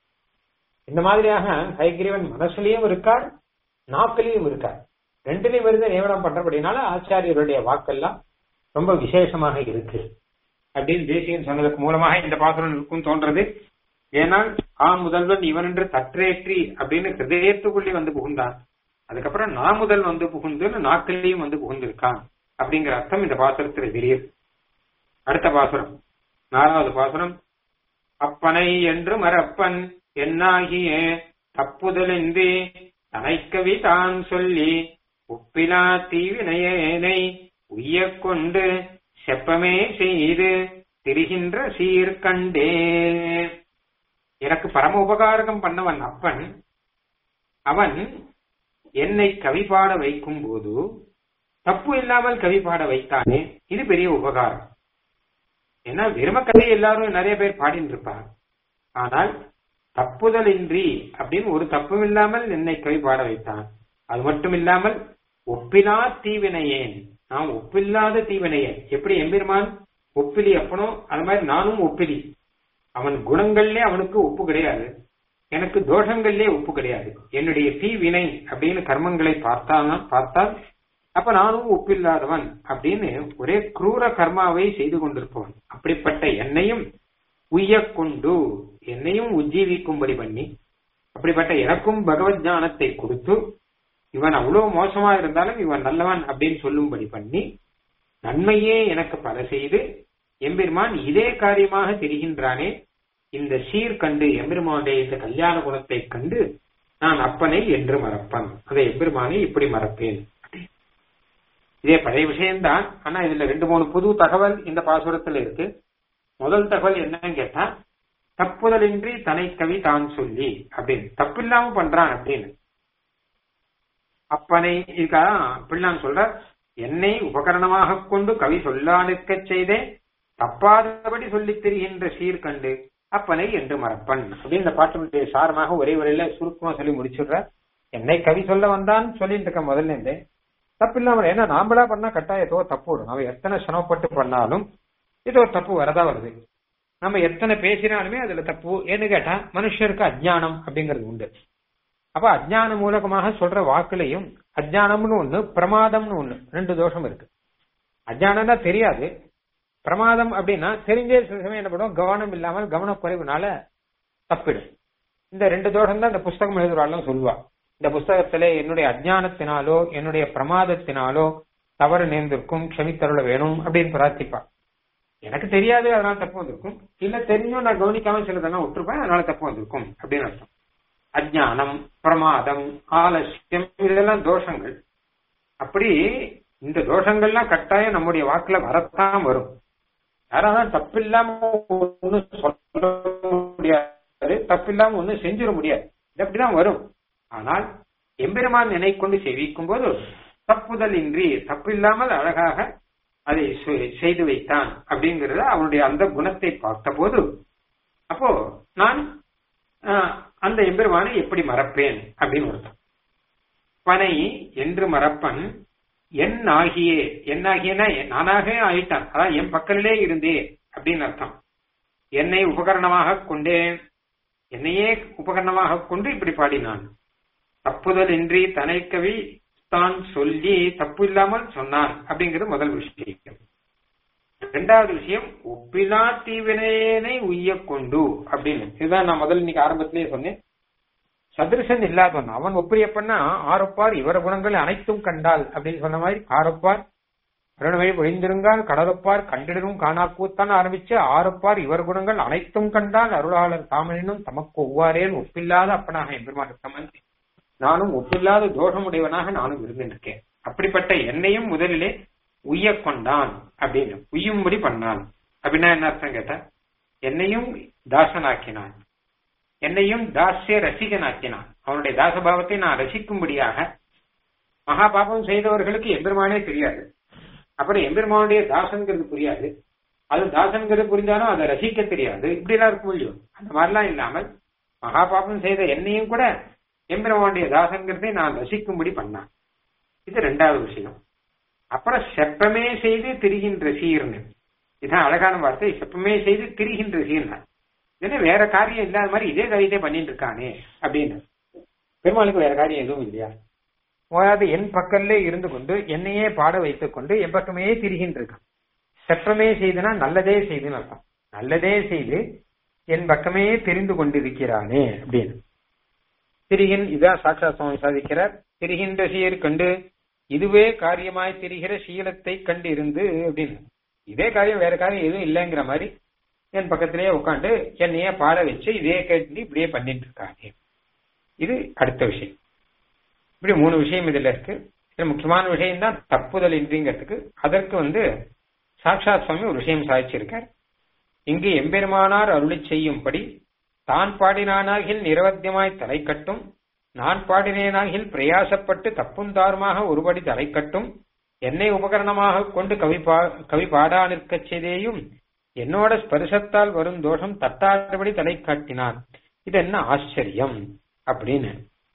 இந்த மாதிரியாக ஹைகிரீவன் மனசுலயும் இருக்கார் நாக்கிலையும் இருக்கார் ரெண்டுலையும் இருந்து நியமனம் பண்றபடினால ஆச்சாரியருடைய வாக்கெல்லாம் ரொம்ப விசேஷமாக இருக்கு அப்படின்னு தேசியன் சொன்னதுக்கு மூலமாக இந்த பாசுரம் இருக்கும் தோன்றது ஏனால் ஆ முதல்வன் இவன் என்று தற்றேற்றி அப்படின்னு ஹிருதயத்துக்குள்ளே வந்து புகுந்தான் அதுக்கப்புறம் நான் முதல் வந்து புகுந்து நாக்கிலையும் வந்து புகுந்திருக்கான் அப்படிங்கிற அர்த்தம் இந்த பாசுரத்துல தெரியுது அடுத்த பாசுரம் நாலாவது பாசுரம் அப்பனை என்று மறப்பன் என்னாகிய தப்புதலின்றி தனைக்கவி தான் சொல்லி உப்பிலா தீவினையனை உய்யக் கொண்டு செப்பமே செய்து திரிகின்ற சீர்கண்டே எனக்கு பரம உபகாரகம் பண்ணவன் அப்பன் அவன் என்னை கவி பாட வைக்கும் போது தப்பு இல்லாமல் கவி பாட வைத்தானே இது பெரிய உபகாரம் ஏன்னா விரும்ப கதை எல்லாரும் நிறைய பேர் பாடிட்டு இருப்பார் ஆனால் தப்புதலின்றி அப்படின்னு ஒரு தப்பும் இல்லாமல் என்னை கவி பாட வைத்தான் அது மட்டும் இல்லாமல் ஒப்பிலா தீவினையேன் நான் ஒப்பில்லாத தீவினையேன் எப்படி எம்பெருமான் ஒப்பிலி அப்பனோ அது மாதிரி நானும் ஒப்பிலி அவன் குணங்கள்லே அவனுக்கு ஒப்பு கிடையாது எனக்கு தோஷங்கள்லே ஒப்பு கிடையாது என்னுடைய தீ வினை அப்படின்னு கர்மங்களை பார்த்தான் பார்த்தால் அப்ப நானும் ஒப்பில்லாதவன் அப்படின்னு ஒரே குரூர கர்மாவை செய்து கொண்டிருப்பவன் அப்படிப்பட்ட என்னையும் உய்ய கொண்டு என்னையும் உஜ்ஜீவிக்கும்படி பண்ணி அப்படிப்பட்ட எனக்கும் பகவத் ஞானத்தை கொடுத்து இவன் அவ்வளவு மோசமா இருந்தாலும் இவன் நல்லவன் அப்படின்னு சொல்லும்படி பண்ணி நன்மையே எனக்கு பல செய்து எம்பெருமான் இதே காரியமாக தெரிகின்றானே இந்த சீர் கண்டு எம்பெருமானுடைய இந்த கல்யாண குணத்தை கண்டு நான் அப்பனை என்று மறப்பன் அதை எம்பெருமானை இப்படி மறப்பேன் இதே பழைய விஷயம்தான் ஆனா இதுல ரெண்டு மூணு புது தகவல் இந்த பாசுரத்துல இருக்கு முதல் தகவல் என்னன்னு கேட்டா தப்புதலின்றி தனை கவி தான் சொல்லி அப்படின்னு தப்பில்லாம பண்றான் அப்படின்னு அப்பனை இதுக்காக பிள்ளான் சொல்ற என்னை உபகரணமாக கொண்டு கவி சொல்லா நிற்க செய்தே தப்பாதபடி சொல்லித் திரிகின்ற சீர்கண்டு அப்பனை என்று மறப்பன் அப்படின்னு இந்த பாட்டினுடைய சாரமாக ஒரே வரையில சுருக்கமா சொல்லி முடிச்சுடுற என்னை கவி சொல்ல வந்தான் சொல்லிட்டு இருக்க முதல்ல இருந்தே தப்பு இல்லாம ஏன்னா நாமளா பண்ணா கட்டாயம் ஏதோ தப்பு வரும் நம்ம எத்தனை சிரமப்பட்டு பண்ணாலும் ஏதோ தப்பு வரதா வருது நம்ம எத்தனை பேசினாலுமே அதுல தப்பு ஏன்னு கேட்டா மனுஷருக்கு அஜ்ஞானம் அப்படிங்கிறது உண்டு அப்ப அஜ்ஞான மூலகமாக சொல்ற வாக்குலையும் அஜ்ஞானம்னு ஒண்ணு பிரமாதம்னு ஒண்ணு ரெண்டு தோஷம் இருக்கு அஜ்ஞானம்னா தெரியாது பிரமாதம் அப்படின்னா தெரிஞ்சே சில சமயம் என்ன பண்ணுவோம் கவனம் இல்லாமல் கவனக்குறைவுனால தப்பிடும் இந்த ரெண்டு தோஷம் தான் இந்த புஸ்தகம் எழுதுறாலும் சொல்லுவா இந்த புஸ்தகத்திலே என்னுடைய அஜ்ஞானத்தினாலோ என்னுடைய பிரமாதத்தினாலோ தவறு நேர்ந்திருக்கும் க்ஷமித்தருள வேணும் அப்படின்னு பிரார்த்திப்பா எனக்கு தெரியாது அதனால தப்பு வந்திருக்கும் இல்ல தெரிஞ்சும் நான் கவனிக்காம சிலதெல்லாம் விட்டுருப்பேன் அதனால தப்பு வந்திருக்கும் அப்படின்னு அர்த்தம் அஜ்ஞானம் பிரமாதம் ஆலசியம் இதெல்லாம் தோஷங்கள் அப்படி இந்த தோஷங்கள்லாம் கட்டாயம் நம்முடைய வாக்குல வரத்தான் வரும் யாராவது தப்பில்லாம ஒண்ணு சொல்ல முடியாது தப்பில்லாம ஒண்ணு செஞ்சிட முடியாது இது அப்படிதான் வரும் ஆனால் எம்பெருமான் நினை கொண்டு செவிக்கும் போது தப்புதல் இன்றி தப்பில்லாமல் அழகாக அதை செ- செய்து வைத்தான் அப்படிங்கறத அவனுடைய அந்த குணத்தை பார்த்த போது அப்போ நான் ஆஹ், அந்த எம்பெருமானை எப்படி மறப்பேன் அப்படின்னு அர்த்தம் பனை என்று மறப்பன் என் ஆகியே என் ஆகியனா நானாக ஆயிட்டான் அதான் என் பக்கத்திலே இருந்தே அப்படின்னு அர்த்தம் என்னை உபகரணமாக கொண்டேன் என்னையே உபகரணமாக கொண்டு இப்படி பாடினான் தப்புதல் இன்றி தனை கவி தான் சொல்லி தப்பு இல்லாமல் சொன்னான் அப்படிங்கிறது முதல் விஷயம் இரண்டாவது விஷயம் ஒப்பிலா தீவினையனை உய்ய கொண்டு அப்படின்னு இதுதான் நான் முதல்ல இன்னைக்கு ஆரம்பத்திலேயே சொன்னேன் சதிருஷன் இல்லாதவன் அவன் ஒப்பிரியப்பன்னா ஆரப்பார் இவர குணங்கள் அனைத்தும் கண்டால் அப்படின்னு சொன்ன மாதிரி ஆரப்பார் அருணவை ஒழிந்திருங்கால் கடலப்பார் கண்டிடரும் காணாக்கூத்தான் ஆரம்பிச்சு ஆரப்பார் இவர் குணங்கள் அனைத்தும் கண்டால் அருளாளர் தாமனினும் தமக்கு ஒவ்வாறேன் ஒப்பில்லாத அப்பனாக எம்பெருமான் இருக்கமன் நானும் ஒப்பில்லாத தோஷமுடையவனாக நானும் இருந்திருக்கேன் அப்படிப்பட்ட என்னையும் முதலிலே உய்ய கொண்டான் அப்படின்னு உய்யும்படி பண்ணான் அப்படின்னா என்ன அர்த்தம் கேட்டா என்னையும் தாசனாக்கினான் என்னையும் தாசிய ரசிகனாக்கினான் அவனுடைய தாசபாவத்தை நான் ரசிக்கும்படியாக மகா பாபம் செய்தவர்களுக்கு எம்பெருமானே தெரியாது அப்புறம் எம்பெருமானுடைய தாசன்கிறது புரியாது அது தாசன்கிறது புரிஞ்சாலும் அதை ரசிக்க தெரியாது இப்படி எல்லாம் இருக்க முடியும் அந்த மாதிரிலாம் இல்லாமல் மகா பாபம் செய்த என்னையும் கூட எம்பெருமானுடைய தாசன்கிறதை நான் ரசிக்கும்படி பண்ணான் இது ரெண்டாவது விஷயம் அப்புறம் செப்பமே செய்து திரிகின்ற சீர்னு இதுதான் அழகான வார்த்தை செப்பமே செய்து திரிகின்ற சீர்னா என்ன வேற காரியம் இல்லாத மாதிரி இதே காரியத்தை பண்ணிட்டு இருக்கானே அப்படின்னு பெருமாளுக்கு வேற காரியம் எதுவும் இல்லையா ஓயாது என் பக்கல்லே இருந்து கொண்டு என்னையே பாட வைத்துக் கொண்டு என் பக்கமே திரிகின்றிருக்கான் செப்பமே செய்துனா நல்லதே செய்துன்னு அர்த்தம் நல்லதே செய்து என் பக்கமே தெரிந்து கொண்டிருக்கிறானே அப்படின்னு திரிகின் இதான் சாட்சா சுவாமி சாதிக்கிறார் திரிகின்ற சீர் கண்டு இதுவே காரியமாய் திரிகிற சீலத்தை கண்டு இருந்து அப்படின்னு இதே காரியம் வேற காரியம் எதுவும் இல்லைங்கிற மாதிரி என் பக்கத்திலேயே உட்காந்து என்னையே பாட வச்சு இதே கேட்டு இப்படியே பண்ணிட்டு இருக்காங்க இது அடுத்த விஷயம் இப்படி மூணு விஷயம் இதுல இருக்கு இதுல முக்கியமான விஷயம் தான் தப்புதல் இன்றிங்கிறதுக்கு அதற்கு வந்து சாட்சாத் சுவாமி ஒரு விஷயம் சாதிச்சிருக்கார் இங்கு எம்பெருமானார் அருளி செய்யும்படி தான் பாடினானாகில் நிரவத்தியமாய் தலை கட்டும் நான் பாடினேனாகில் பிரயாசப்பட்டு தப்பும் தாருமாக ஒருபடி தலை கட்டும் என்னை உபகரணமாக கொண்டு கவி பா கவி பாடா நிற்கச் செய்தேயும் என்னோட ஸ்பரிசத்தால் வரும் தோஷம் தட்டாதபடி தலை காட்டினான் இது என்ன ஆச்சரியம் அப்படின்னு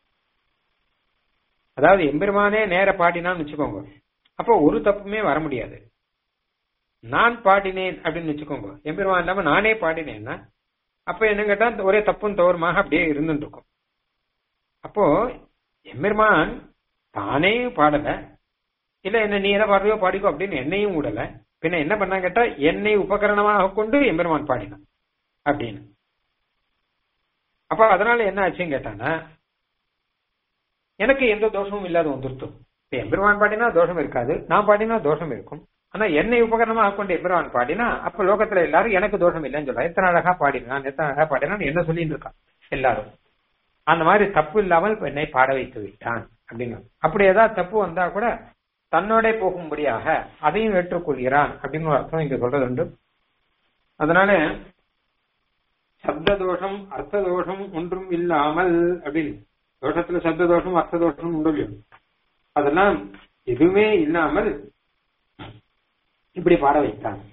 அதாவது எம்பெருமானே நேர பாடினான்னு வச்சுக்கோங்க அப்போ ஒரு தப்புமே வர முடியாது நான் பாடினேன் அப்படின்னு வச்சுக்கோங்க எம்பெருமான் இல்லாம நானே பாடினேன்னா அப்ப என்ன கேட்டா ஒரே தப்பும் தவறுமாக அப்படியே இருந்துட்டு இருக்கும் அப்போ எம்பெருமான் தானே பாடல இல்ல என்ன நீ எதை பாடுறியோ பாடிக்கோ அப்படின்னு என்னையும் விடல பின்ன என்ன பண்ணா கேட்டா என்னை உபகரணமாக கொண்டு எம்பெருமான் பாடினான் அப்படின்னு அப்ப அதனால என்ன ஆச்சுன்னு கேட்டானா எனக்கு எந்த தோஷமும் இல்லாத வந்துருத்தோம் இப்ப எம்பெருமான் பாடினா தோஷம் இருக்காது நான் பாடினா தோஷம் இருக்கும் ஆனா என்னை உபகரணமாக கொண்டு எம்பெருமான் பாடினா அப்ப லோகத்துல எல்லாரும் எனக்கு தோஷம் இல்லைன்னு சொல்றா எத்தனை அழகா பாடினான் எத்தனை அழகா பாடினான் என்ன சொல்லிட்டு இருக்கான் எல்லாரும் அந்த மாதிரி தப்பு இல்லாமல் என்னை பாட வைத்து விட்டான் அப்படிங்க அப்படி ஏதாவது தப்பு வந்தா கூட தன்னோட போகும்படியாக அதையும் ஏற்றுக்கொள்கிறான் அப்படின்னு ஒரு அர்த்தம் இங்க சொல்றது உண்டு அதனால சப்த தோஷம் அர்த்த தோஷம் ஒன்றும் இல்லாமல் அப்படின்னு தோஷத்துல சப்த தோஷம் அர்த்த தோஷம் உண்டு இல்லையோ அதெல்லாம் எதுவுமே இல்லாமல் இப்படி பாட வைத்தான்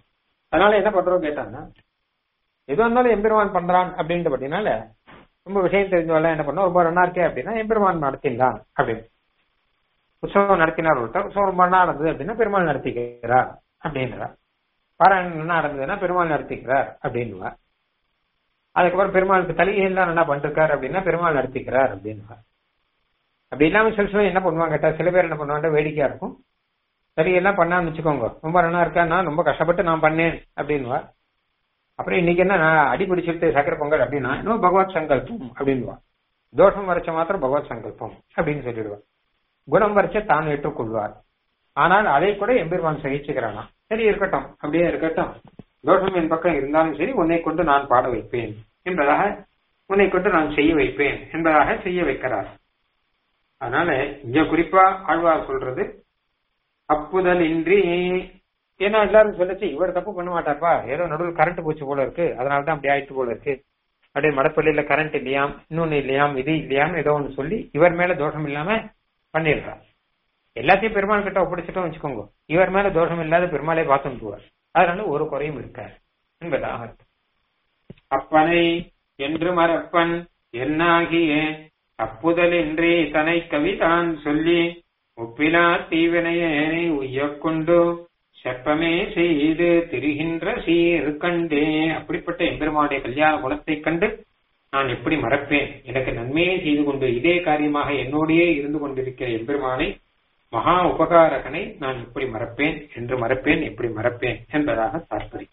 அதனால என்ன பண்றோம் கேட்டாங்கன்னா எது வந்தாலும் எம்பெருமான் பண்றான் அப்படின்ட்டு பார்த்தீங்கன்னால ரொம்ப விஷயம் தெரிஞ்சவெல்லாம் என்ன பண்ணோம் ரொம்ப நல்லா இருக்கே அப்படின்னா எம்பெருமான் நடத்தினான் அப்படின்னு உற்சவம் நடத்தினார் ஒருத்தர் உற்சவம் ரொம்ப நல்லா நடந்தது அப்படின்னா பெருமாள் நடத்திக்கிறார் அப்படின்றார் பாராயணம் என்ன நடந்ததுன்னா பெருமாள் நடத்திக்கிறார் அப்படின்னுவா அதுக்கப்புறம் பெருமாளுக்கு தலிகை எல்லாம் நல்லா பண்ணிருக்காரு அப்படின்னா பெருமாள் நடத்திக்கிறார் அப்படின்னுவா அப்படி இல்லாம சில சில என்ன பண்ணுவாங்க கேட்டா சில பேர் என்ன பண்ணுவாங்க வேடிக்கையா இருக்கும் சரி எல்லாம் பண்ணான்னு வச்சுக்கோங்க ரொம்ப நல்லா இருக்கான்னா ரொம்ப கஷ்டப்பட்டு நான் பண்ணேன் அப்படின்னுவா அப்புறம் இன்னைக்கு என்ன நான் அடி பிடிச்சிட்டு சக்கரை பொங்கல் அப்படின்னா இன்னும் பகவத் சங்கல்பம் அப்படின்வா தோஷம் வரைச்ச மாத்திரம் பகவத் சங்கல்பம் அப்படின்னு சொல்லிடுவா குணம் வரைச்ச தான் ஏற்றுக்கொள்வார் ஆனால் அதை கூட எம்பெருமான் சகிச்சுக்கிறானா சரி இருக்கட்டும் அப்படியே இருக்கட்டும் தோஷம் என் பக்கம் இருந்தாலும் சரி உன்னை கொண்டு நான் பாட வைப்பேன் என்பதாக உன்னை கொண்டு நான் செய்ய வைப்பேன் என்பதாக செய்ய வைக்கிறார் அதனால இங்க குறிப்பா ஆழ்வார் சொல்றது அப்புதல் இன்றி ஏன்னா எல்லாரும் சொல்லச்சு இவர் தப்பு பண்ண மாட்டார்ப்பா ஏதோ நடுவில் கரண்ட் போச்சு போல இருக்கு அதனால தான் அப்படி ஆயிட்டு போல இருக்கு அப்படியே மடப்பள்ளியில கரண்ட் இல்லையாம் இன்னொன்னு இல்லையாம் இது இல்லையாம் ஏதோ ஒன்று சொல்லி இவர் மேல தோஷம் இல்லாம பண்ணிடுறார் எல்லாத்தையும் பெருமாள் கிட்ட ஒப்படைச்சிட்டோம் வச்சுக்கோங்க இவர் மேல தோஷம் இல்லாத பெருமாளே பார்த்துட்டு போவார் அதனால ஒரு குறையும் இருக்கார் என்பதாக அப்பனை என்று மறப்பன் என்னாகிய அப்புதலின்றி தனை கவிதான் சொல்லி ஒப்பிலா தீவினையனை உய்யக்கொண்டு செப்பமே செய்து திரிகின்ற சீர் கண்டே அப்படிப்பட்ட எம்பெருமானுடைய கல்யாண குணத்தை கண்டு நான் எப்படி மறப்பேன் எனக்கு நன்மையே செய்து கொண்டு இதே காரியமாக என்னோடையே இருந்து கொண்டிருக்கிற எம்பெருமானை மகா உபகாரகனை நான் எப்படி மறப்பேன் என்று மறப்பேன் எப்படி மறப்பேன் என்பதாக தாற்பயம்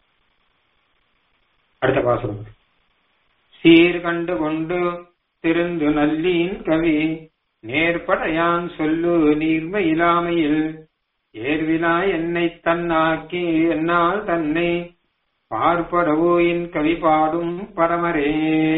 அடுத்த பாசுரம் சீர் கண்டு கொண்டு திருந்து நல்லீன் கவி நேர்படையான் சொல்லு நீர்ம இலாமையில் ஏர்விழா என்னை தன்னாக்கி என்னால் தன்னை பார்ப்படவோ என் கவி பாடும் பரமரே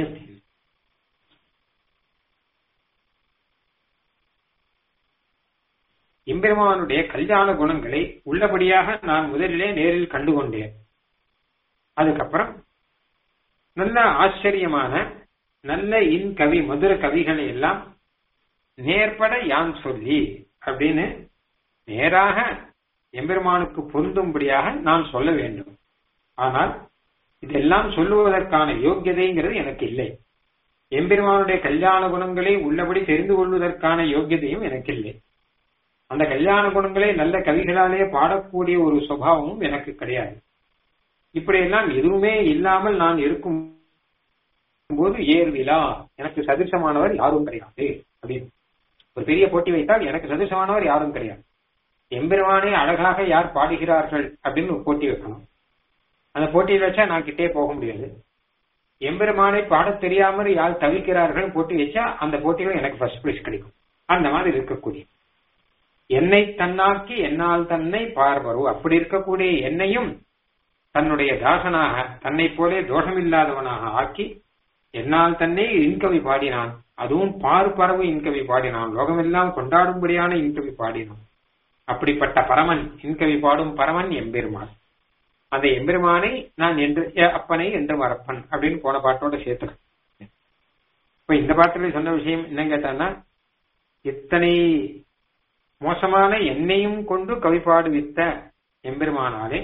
எம்பெருமானுடைய கல்யாண குணங்களை உள்ளபடியாக நான் முதலிலே நேரில் கண்டுகொண்டேன் அதுக்கப்புறம் நல்ல ஆச்சரியமான நல்ல இன் கவி மதுர கவிகளை எல்லாம் நேர்பட யான் சொல்லி அப்படின்னு நேராக எம்பெருமானுக்கு பொருந்தும்படியாக நான் சொல்ல வேண்டும் ஆனால் இதெல்லாம் சொல்லுவதற்கான யோக்கியதைங்கிறது எனக்கு இல்லை எம்பெருமானுடைய கல்யாண குணங்களை உள்ளபடி தெரிந்து கொள்வதற்கான யோக்கியதையும் எனக்கு இல்லை அந்த கல்யாண குணங்களை நல்ல கவிகளாலே பாடக்கூடிய ஒரு சுபாவமும் எனக்கு கிடையாது இப்படியெல்லாம் எதுவுமே இல்லாமல் நான் இருக்கும் போது ஏர்விழா எனக்கு சதிர்சமானவர் யாரும் கிடையாது அப்படின்னு ஒரு பெரிய போட்டி வைத்தால் எனக்கு சதிர்சமானவர் யாரும் கிடையாது எம்பெருமானை அழகாக யார் பாடுகிறார்கள் அப்படின்னு ஒரு போட்டி வைக்கணும் அந்த போட்டியில் வச்சா நான் கிட்டே போக முடியாது எம்பெருமானை பாடத் தெரியாமல் யார் தவிக்கிறார்கள் போட்டி வச்சா அந்த போட்டியில எனக்கு ஃபர்ஸ்ட் பிரைஸ் கிடைக்கும் அந்த மாதிரி இருக்கக்கூடிய என்னை தன்னாக்கி என்னால் தன்னை பார்வரு அப்படி இருக்கக்கூடிய என்னையும் தன்னுடைய தாசனாக தன்னை போலே தோஷமில்லாதவனாக ஆக்கி என்னால் தன்னை இன்கவி பாடினான் அதுவும் பார் பரவு இன்கவி பாடினான் லோகமெல்லாம் கொண்டாடும்படியான இன்கவி பாடினான் அப்படிப்பட்ட பரமன் இன்கவி பாடும் பரமன் எம்பெருமான் அந்த எம்பெருமானை நான் என்று அப்பனை என்று மறப்பன் அப்படின்னு போன பாட்டோட சேர்த்துறேன் இப்ப இந்த பாட்டில் சொன்ன விஷயம் என்ன கேட்டான்னா இத்தனை மோசமான என்னையும் கொண்டு கவி பாடுவித்த எம்பெருமானாலே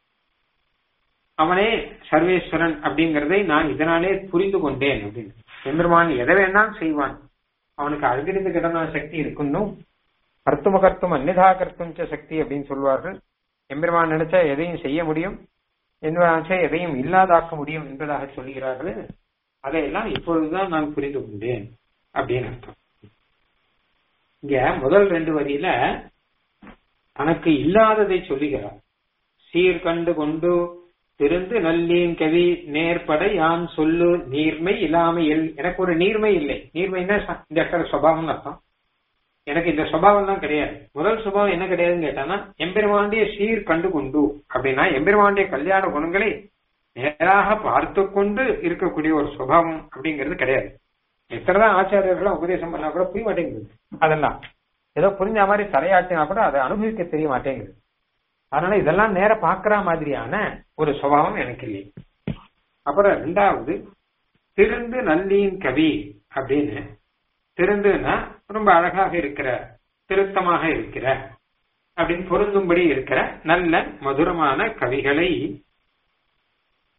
அவனே சர்வேஸ்வரன் அப்படிங்கறதை நான் இதனாலே புரிந்து கொண்டேன் அப்படின்னு எம்பெருமான் எதை வேணாலும் செய்வான் அவனுக்கு அழுகிருந்து கிடந்த சக்தி இருக்குன்னும் கர்த்தும கர்த்தும் அந்நிதா கர்த்தும் சக்தி அப்படின்னு சொல்வார்கள் எம்பெருமான் நினைச்சா எதையும் செய்ய முடியும் என்பதாக எதையும் இல்லாதாக்க முடியும் என்பதாக சொல்கிறார்கள் அதையெல்லாம் இப்பொழுதுதான் நான் புரிந்து கொண்டேன் அப்படின்னு அர்த்தம் இங்க முதல் ரெண்டு வரியில தனக்கு இல்லாததை சொல்லுகிறார் சீர் கண்டு கொண்டு திருந்து நல்லீன் கவி நேர்பட யான் சொல்லு நீர்மை இல்லாமையில் எனக்கு ஒரு நீர்மை இல்லை நீர்மைன்னா இந்த இடத்துல சுபாவம்னு அர்த்தம் எனக்கு இந்த சுபாவம் தான் கிடையாது முதல் சுபாவம் என்ன கிடையாதுன்னு கேட்டானா எம்பெருமாண்டிய சீர் கண்டு கொண்டு அப்படின்னா எம்பெருமாண்டிய கல்யாண குணங்களை நேராக பார்த்து கொண்டு இருக்கக்கூடிய ஒரு சுபாவம் அப்படிங்கிறது கிடையாது எத்தனைதான் ஆச்சாரியர்களும் உபதேசம் பண்ணா கூட புரிய மாட்டேங்குது அதெல்லாம் ஏதோ புரிஞ்ச மாதிரி தலையாட்டினா கூட அதை அனுபவிக்க தெரிய மாட்டேங்குது அதனால இதெல்லாம் நேர பாக்குற மாதிரியான ஒரு சுபாவம் எனக்கு இல்லை அப்புறம் ரெண்டாவது திருந்து நல்லீன் கவி அப்படின்னு திருந்துன்னா ரொம்ப அழகாக இருக்கிற திருத்தமாக இருக்கிற அப்படின்னு பொருந்தும்படி இருக்கிற நல்ல மதுரமான கவிகளை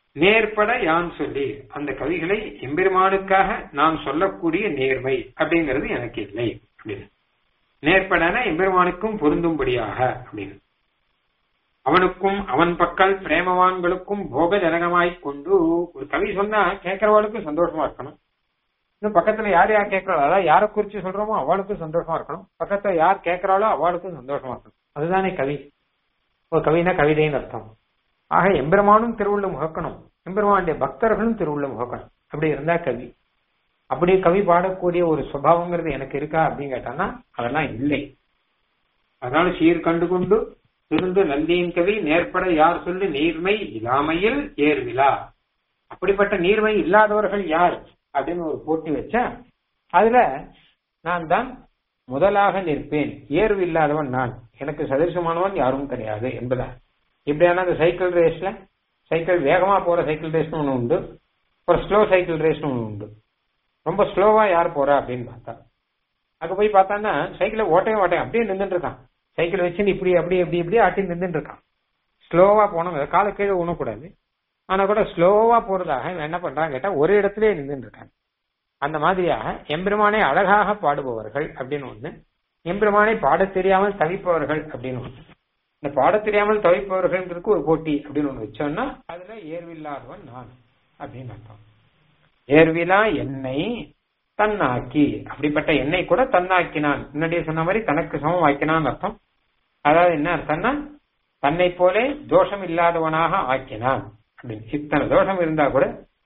நேர்பட யான் சொல்லி அந்த கவிகளை எம்பெருமானுக்காக நான் சொல்லக்கூடிய நேர்மை அப்படிங்கிறது எனக்கு இல்லை அப்படின்னு நேர்படன எம்பெருமானுக்கும் பொருந்தும்படியாக அப்படின்னு அவனுக்கும் அவன் பக்கல் பிரேமவான்களுக்கும் போக ஜனகமாய் கொண்டு ஒரு கவி சொன்னா கேட்கறவாளுக்கும் சந்தோஷமா இருக்கணும் இன்னும் பக்கத்துல யார் யார் கேட்கறாளோ அதாவது யாரை குறிச்சு சொல்றோமோ அவளுக்கும் சந்தோஷமா இருக்கணும் பக்கத்துல யார் கேட்கறாளோ அவளுக்கும் சந்தோஷமா இருக்கணும் அதுதானே கவி ஒரு கவினா கவிதைன்னு அர்த்தம் ஆக எம்பெருமானும் திருவுள்ள முகக்கணும் எம்பெருமானுடைய பக்தர்களும் திருவுள்ள முகக்கணும் அப்படி இருந்தா கவி அப்படி கவி பாடக்கூடிய ஒரு சுபாவங்கிறது எனக்கு இருக்கா அப்படின்னு கேட்டான்னா அதெல்லாம் இல்லை அதனால சீர் கண்டு கொண்டு திருந்து நல்லியின் கவி நேர்பட யார் சொல்லு நீர்மை இல்லாமையில் ஏர்விழா அப்படிப்பட்ட நீர்மை இல்லாதவர்கள் யார் அப்படின்னு ஒரு போட்டி வச்சா அதுல நான் தான் முதலாக நிற்பேன் ஏர்வு இல்லாதவன் நான் எனக்கு சதிர்சமானவன் யாரும் கிடையாது என்பதா இப்படியான அந்த சைக்கிள் ரேஸ்ல சைக்கிள் வேகமா போற சைக்கிள் ரேஸ்னு ஒண்ணு உண்டு ஒரு ஸ்லோ சைக்கிள் ரேஸ்னு ஒண்ணு உண்டு ரொம்ப ஸ்லோவா யார் போறா அப்படின்னு பார்த்தா அங்க போய் பார்த்தான்னா சைக்கிளை ஓட்டையும் ஓட்டையும் அப்படியே நின்றுட்டு இருக்கான் சைக்கிள் வச்சுன்னு இப்படி அப்படி இப்படி இப்படி ஆட்டி நின்றுட்டு இருக்கான் ஸ்லோவா போனவங்க காலை கீழே ஊனக்கூடாது ஆனா கூட ஸ்லோவா போறதாக இவன் என்ன பண்றான் கேட்டா ஒரு இடத்திலே நின்றுட்டு இருக்காங்க அந்த மாதிரியாக எம்பெருமானை அழகாக பாடுபவர்கள் அப்படின்னு ஒண்ணு எம்பெருமானை பாடத் தெரியாமல் தவிப்பவர்கள் அப்படின்னு ஒண்ணு இந்த பாடத் தெரியாமல் தவிப்பவர்களுக்கு ஒரு போட்டி அப்படின்னு ஒண்ணு வச்சோம்னா அதுல ஏர்வில்லாதவன் நான் அப்படின்னு அர்த்தம் ஏர்விலா என்னை தன்னாக்கி அப்படிப்பட்ட என்னை கூட தன்னாக்கினான் முன்னாடியே சொன்ன மாதிரி தனக்கு சமம் ஆக்கினான் அர்த்தம் அதாவது என்ன அர்த்தம்னா தன்னை போலே தோஷம் இல்லாதவனாக ஆக்கினான் அப்படின்னு இத்தனை தோஷம் இருந்தா கூட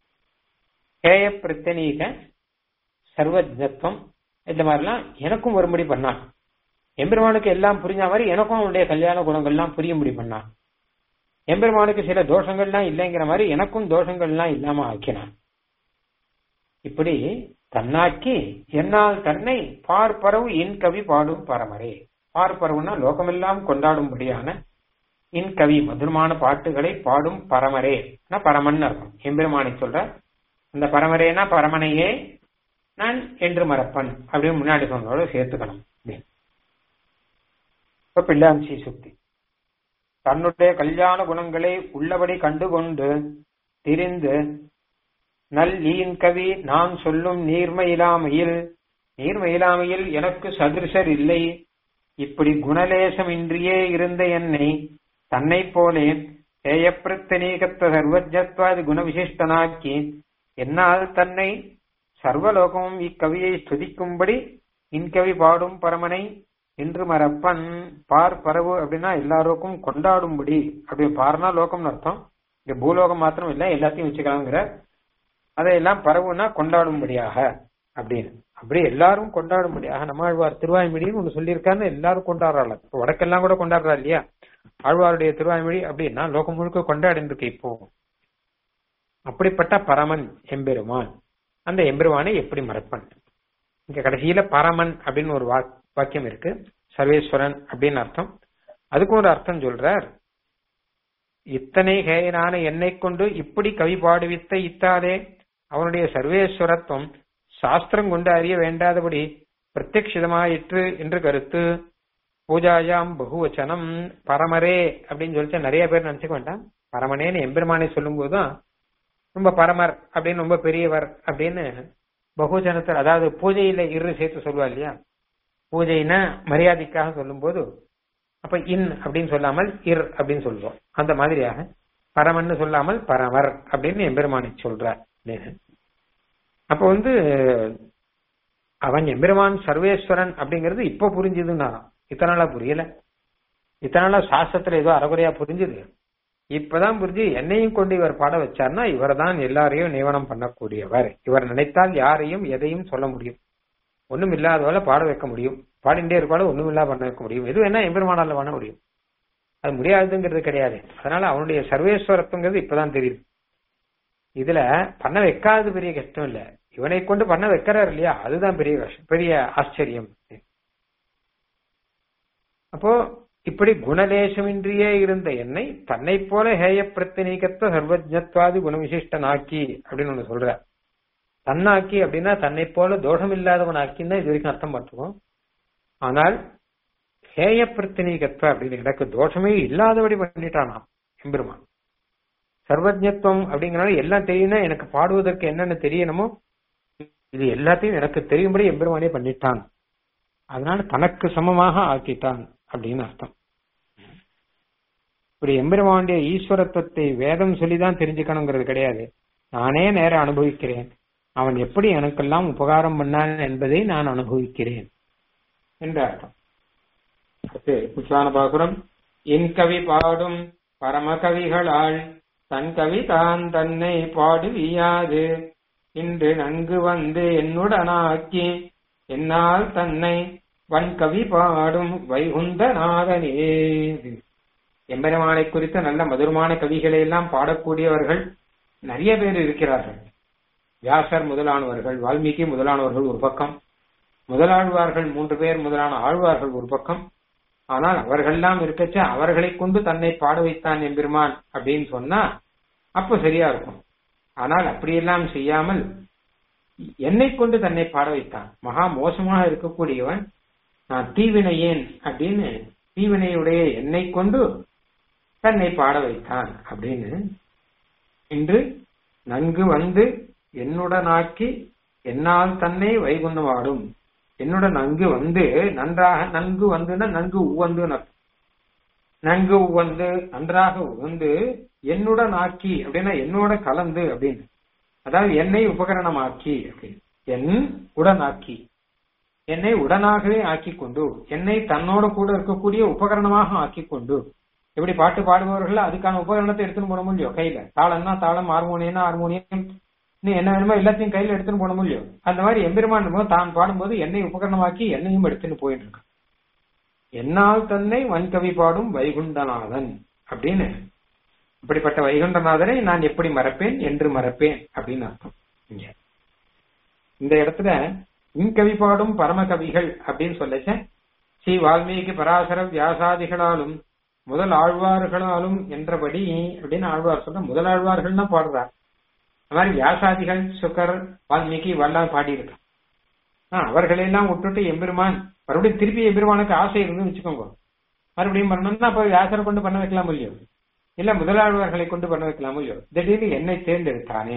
ஹேய பிரத்தனீக சர்வஜத்துவம் இந்த மாதிரிலாம் எனக்கும் வரும்படி பண்ணான் எம்பெருமானுக்கு எல்லாம் புரிஞ்ச மாதிரி எனக்கும் அவனுடைய கல்யாண குணங்கள்லாம் புரியும்படி பண்ணான் எம்பெருமானுக்கு சில தோஷங்கள்லாம் இல்லைங்கிற மாதிரி எனக்கும் தோஷங்கள்லாம் இல்லாம ஆக்கினான் இப்படி தன்னாக்கி என்னால் தன்னை பார்ப்பரவு இன் கவி பாடும் பரமரே பார்ப்பரவுன்னா லோகமெல்லாம் கொண்டாடும்படியான இன் கவி மதுரமான பாட்டுகளை பாடும் பரமரே பரமன் அர்த்தம் எம்பெருமானை சொல்ற அந்த பரமரேனா பரமனையே நான் என்று மறப்பன் அப்படின்னு முன்னாடி சொன்னதோட சேர்த்துக்கணும் இப்ப பிள்ளாஞ்சி சுத்தி தன்னுடைய கல்யாண குணங்களை உள்ளபடி கண்டுகொண்டு திரிந்து நல் ஈன் கவி நான் சொல்லும் நீர்மையிலாமையில் நீர்மையிலாமையில் எனக்கு சதிருஷர் இல்லை இப்படி குணலேசமின்றியே இருந்த என்னை தன்னை போலே ஏயப்பிரத்தனீகத்த சர்வஜத்வாதி குணவிசிஷ்டனாக்கி என்னால் தன்னை சர்வலோகமும் இக்கவியை ஸ்துதிக்கும்படி இன்கவி பாடும் பரமனை இன்று மறப்பன் பார் பரவு அப்படின்னா எல்லாருக்கும் கொண்டாடும்படி அப்படி பார்னா லோகம்னு அர்த்தம் இங்க பூலோகம் மாத்திரம் இல்ல எல்லாத்தையும் வச்சுக்கலாங்கிற அதையெல்லாம் பரவுனா கொண்டாடும்படியாக அப்படின்னு அப்படி எல்லாரும் கொண்டாடும்படியாக நம்மாழ்வார் திருவாய்மொழின்னு ஒண்ணு சொல்லியிருக்காருன்னு எல்லாரும் கொண்டாடுறாள் வடக்கெல்லாம் கூட கொண்டாடுறா இல்லையா ஆழ்வாருடைய திருவாய்மொழி அப்படின்னா லோகம் முழுக்க கொண்டாடின்னு இருக்கு இப்போ அப்படிப்பட்ட பரமன் எம்பெருமான் அந்த எம்பெருமானை எப்படி மறப்பன் இங்க கடைசியில பரமன் அப்படின்னு ஒரு வாக்கியம் இருக்கு சர்வேஸ்வரன் அப்படின்னு அர்த்தம் அதுக்கும் ஒரு அர்த்தம் சொல்றார் இத்தனை ஹேயனான என்னை கொண்டு இப்படி கவி பாடுவித்த இத்தாதே அவனுடைய சர்வேஸ்வரத்துவம் சாஸ்திரம் கொண்டு அறிய வேண்டாதபடி பிரத்யக்ஷிதமாயிற்று என்று கருத்து பூஜாயாம் பகுவச்சனம் பரமரே அப்படின்னு சொல்லிட்டு நிறைய பேர் நினைச்சுக்க வேண்டாம் பரமனேன்னு எம்பெருமானை சொல்லும் போதுதான் ரொம்ப பரமர் அப்படின்னு ரொம்ப பெரியவர் அப்படின்னு பகுஜனத்தில் அதாவது பூஜையில இரு சேர்த்து சொல்லுவா இல்லையா பூஜைனா மரியாதைக்காக சொல்லும் போது அப்ப இன் அப்படின்னு சொல்லாமல் இர் அப்படின்னு சொல்லுவோம் அந்த மாதிரியாக பரமன்னு சொல்லாமல் பரமர் அப்படின்னு எம்பெருமானை சொல்றார் அப்ப வந்து அவன் எம்பெருமான் சர்வேஸ்வரன் அப்படிங்கிறது இப்ப புரிஞ்சுதுன்னா இத்தனை நாளா புரியல இத்தனை நாளா சாஸ்திரத்துல ஏதோ அறகுறையா புரிஞ்சுது இப்பதான் புரிஞ்சு என்னையும் கொண்டு இவர் பாட வச்சார்னா இவர் தான் எல்லாரையும் நியமனம் பண்ணக்கூடியவர் இவர் நினைத்தால் யாரையும் எதையும் சொல்ல முடியும் ஒண்ணும் இல்லாதவள பாட வைக்க முடியும் பாடிண்டே இருப்பாலும் ஒண்ணும் இல்லாத பண்ண வைக்க முடியும் எது வேணா எம்பெருமானால பண்ண முடியும் அது முடியாதுங்கிறது கிடையாது அதனால அவனுடைய சர்வேஸ்வரத்துங்கிறது இப்பதான் தெரியுது இதுல பண்ண வைக்காதது பெரிய கஷ்டம் இல்ல இவனை கொண்டு பண்ண வைக்கிறார் இல்லையா அதுதான் பெரிய கஷ்டம் பெரிய ஆச்சரியம் அப்போ இப்படி குணலேசமின்றியே இருந்த என்னை தன்னை போல ஹேய பிரத்தினீகத்துவ சர்வஜத்வாதி குணவிசிஷ்டனாக்கி அப்படின்னு ஒண்ணு சொல்ற தன்னாக்கி அப்படின்னா தன்னை போல தோஷம் இல்லாதவன் ஆக்கின்னு இது வரைக்கும் அர்த்தம் பார்த்துக்கோம் ஆனால் ஹேய பிரத்தினீகத்துவ அப்படின்னு எனக்கு தோஷமே இல்லாதபடி பண்ணிட்டானாம் எம்பெருமான் சர்வஜத்துவம் அப்படிங்கறத எல்லாம் தெரியும்னா எனக்கு பாடுவதற்கு என்னென்ன தெரியணுமோ இது எல்லாத்தையும் எனக்கு தெரியும்படி எம்பெருமானே பண்ணிட்டான் அதனால தனக்கு சமமாக ஆக்கிட்டான் அப்படின்னு அர்த்தம் இப்படி எம்பெருமானுடைய ஈஸ்வரத்துவத்தை வேதம் சொல்லிதான் தெரிஞ்சுக்கணுங்கிறது கிடையாது நானே நேர அனுபவிக்கிறேன் அவன் எப்படி எனக்கெல்லாம் உபகாரம் பண்ணான் என்பதை நான் அனுபவிக்கிறேன் என்ற அர்த்தம் அடுத்து உச்சான பாசுரம் என் கவி பாடும் பரமகவிகளால் தன் கவி தான் தன்னை பாடுவியாது இன்று நன்கு வந்து என்னுடனாக்கி என்னால் தன்னை வன்கவி பாடும் வைகுந்தநாதனே எம்பெருமானை குறித்த நல்ல மதுரமான கவிகளை எல்லாம் பாடக்கூடியவர்கள் நிறைய பேர் இருக்கிறார்கள் வியாசர் முதலானவர்கள் வால்மீகி முதலானவர்கள் ஒரு பக்கம் முதலாழ்வார்கள் மூன்று பேர் முதலான ஆழ்வார்கள் ஒரு பக்கம் ஆனால் அவர்கள்லாம் இருக்கச்ச அவர்களை கொண்டு தன்னை பாட வைத்தான் எம்பெருமான் அப்படின்னு சொன்னா அப்ப சரியா இருக்கும் ஆனால் அப்படியெல்லாம் செய்யாமல் என்னை கொண்டு தன்னை பாட வைத்தான் மகா மோசமாக இருக்கக்கூடியவன் நான் தீவினையேன் அப்படின்னு தீவினையுடைய என்னை கொண்டு தன்னை பாட வைத்தான் அப்படின்னு இன்று நன்கு வந்து என்னுடனாக்கி என்னால் தன்னை வைகுந்தமாடும் என்னுடன் நன்கு வந்து நன்றாக நன்கு வந்துன்னா நன்கு உவந்து நன்கு உவந்து நன்றாக உவந்து என்னுடன் ஆக்கி அப்படின்னா என்னோட கலந்து அப்படின்னு அதாவது என்னை உபகரணமாக்கி அப்படின்னு என் உடனாக்கி என்னை உடனாகவே ஆக்கி கொண்டு என்னை தன்னோட கூட இருக்கக்கூடிய உபகரணமாக ஆக்கி கொண்டு எப்படி பாட்டு பாடுபவர்கள் அதுக்கான உபகரணத்தை எடுத்துன்னு போட முடியும் கையில தாளம்னா தாளம் ஹார்மோனியம்னா ஹார்மோனியம் நீ என்ன வேணுமோ எல்லாத்தையும் கையில எடுத்துன்னு போட முடியும் அந்த மாதிரி எம்பெருமான் தான் பாடும்போது என்னை உபகரணமாக்கி என்னையும் எடுத்துன்னு போயிட்டு இருக்கான் என்னால் தன்னை வன்கவி பாடும் வைகுண்டநாதன் அப்படின்னு இப்படிப்பட்ட வைகுண்டநாதரை நான் எப்படி மறப்பேன் என்று மறப்பேன் அப்படின்னு அர்த்தம் இங்க இந்த இடத்துல இன்கவி பாடும் பரம கவிகள் அப்படின்னு சொல்லச்ச ஸ்ரீ வால்மீகி பராசர வியாசாதிகளாலும் முதல் ஆழ்வார்களாலும் என்றபடி அப்படின்னு ஆழ்வார் சொல்ற முதல் ஆழ்வார்கள் தான் பாடுறார் அந்த மாதிரி வியாசாதிகள் சுக்கர் வால்மீகி இவெல்லாம் பாடியிருக்கான் அவர்களெல்லாம் விட்டுட்டு எம்பெருமான் மறுபடியும் திருப்பி எம்பெருமானுக்கு ஆசை இருந்து வச்சுக்கோங்க மறுபடியும் பண்ணணும்னா அப்ப வியாசரை கொண்டு பண்ண வைக்கலாம் இல்லையோ இல்ல முதலாழ்வார்களை கொண்டு பண்ண வைக்கலாம் இல்லையோ திடீர்னு என்னை தேர்ந்தெடுத்தானே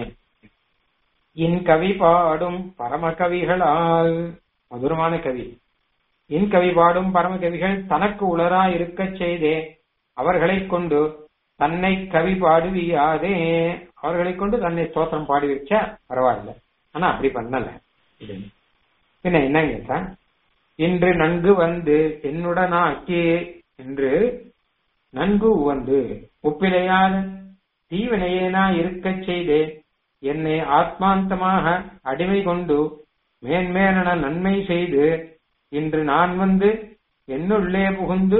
இன் கவி பாடும் பரம கவிகளால் மதுரமான கவி இன் கவி பாடும் பரம கவிகள் தனக்கு உளரா இருக்கச் செய்தே அவர்களை கொண்டு தன்னை கவி பாடுவியாதே அவர்களை கொண்டு தன்னை ஸ்தோத்திரம் பாடி வச்சா பரவாயில்ல ஆனா அப்படி பண்ணல பின்ன என்ன கேட்டா இன்று நன்கு வந்து என்னுடனாக்கி என்று நன்கு உவந்து ஒப்பிலையால் தீவினையேனா இருக்கச் செய்தே என்னை ஆத்மாந்தமாக அடிமை கொண்டு மேன்மேலன நன்மை செய்து இன்று நான் வந்து என்னுள்ளே புகுந்து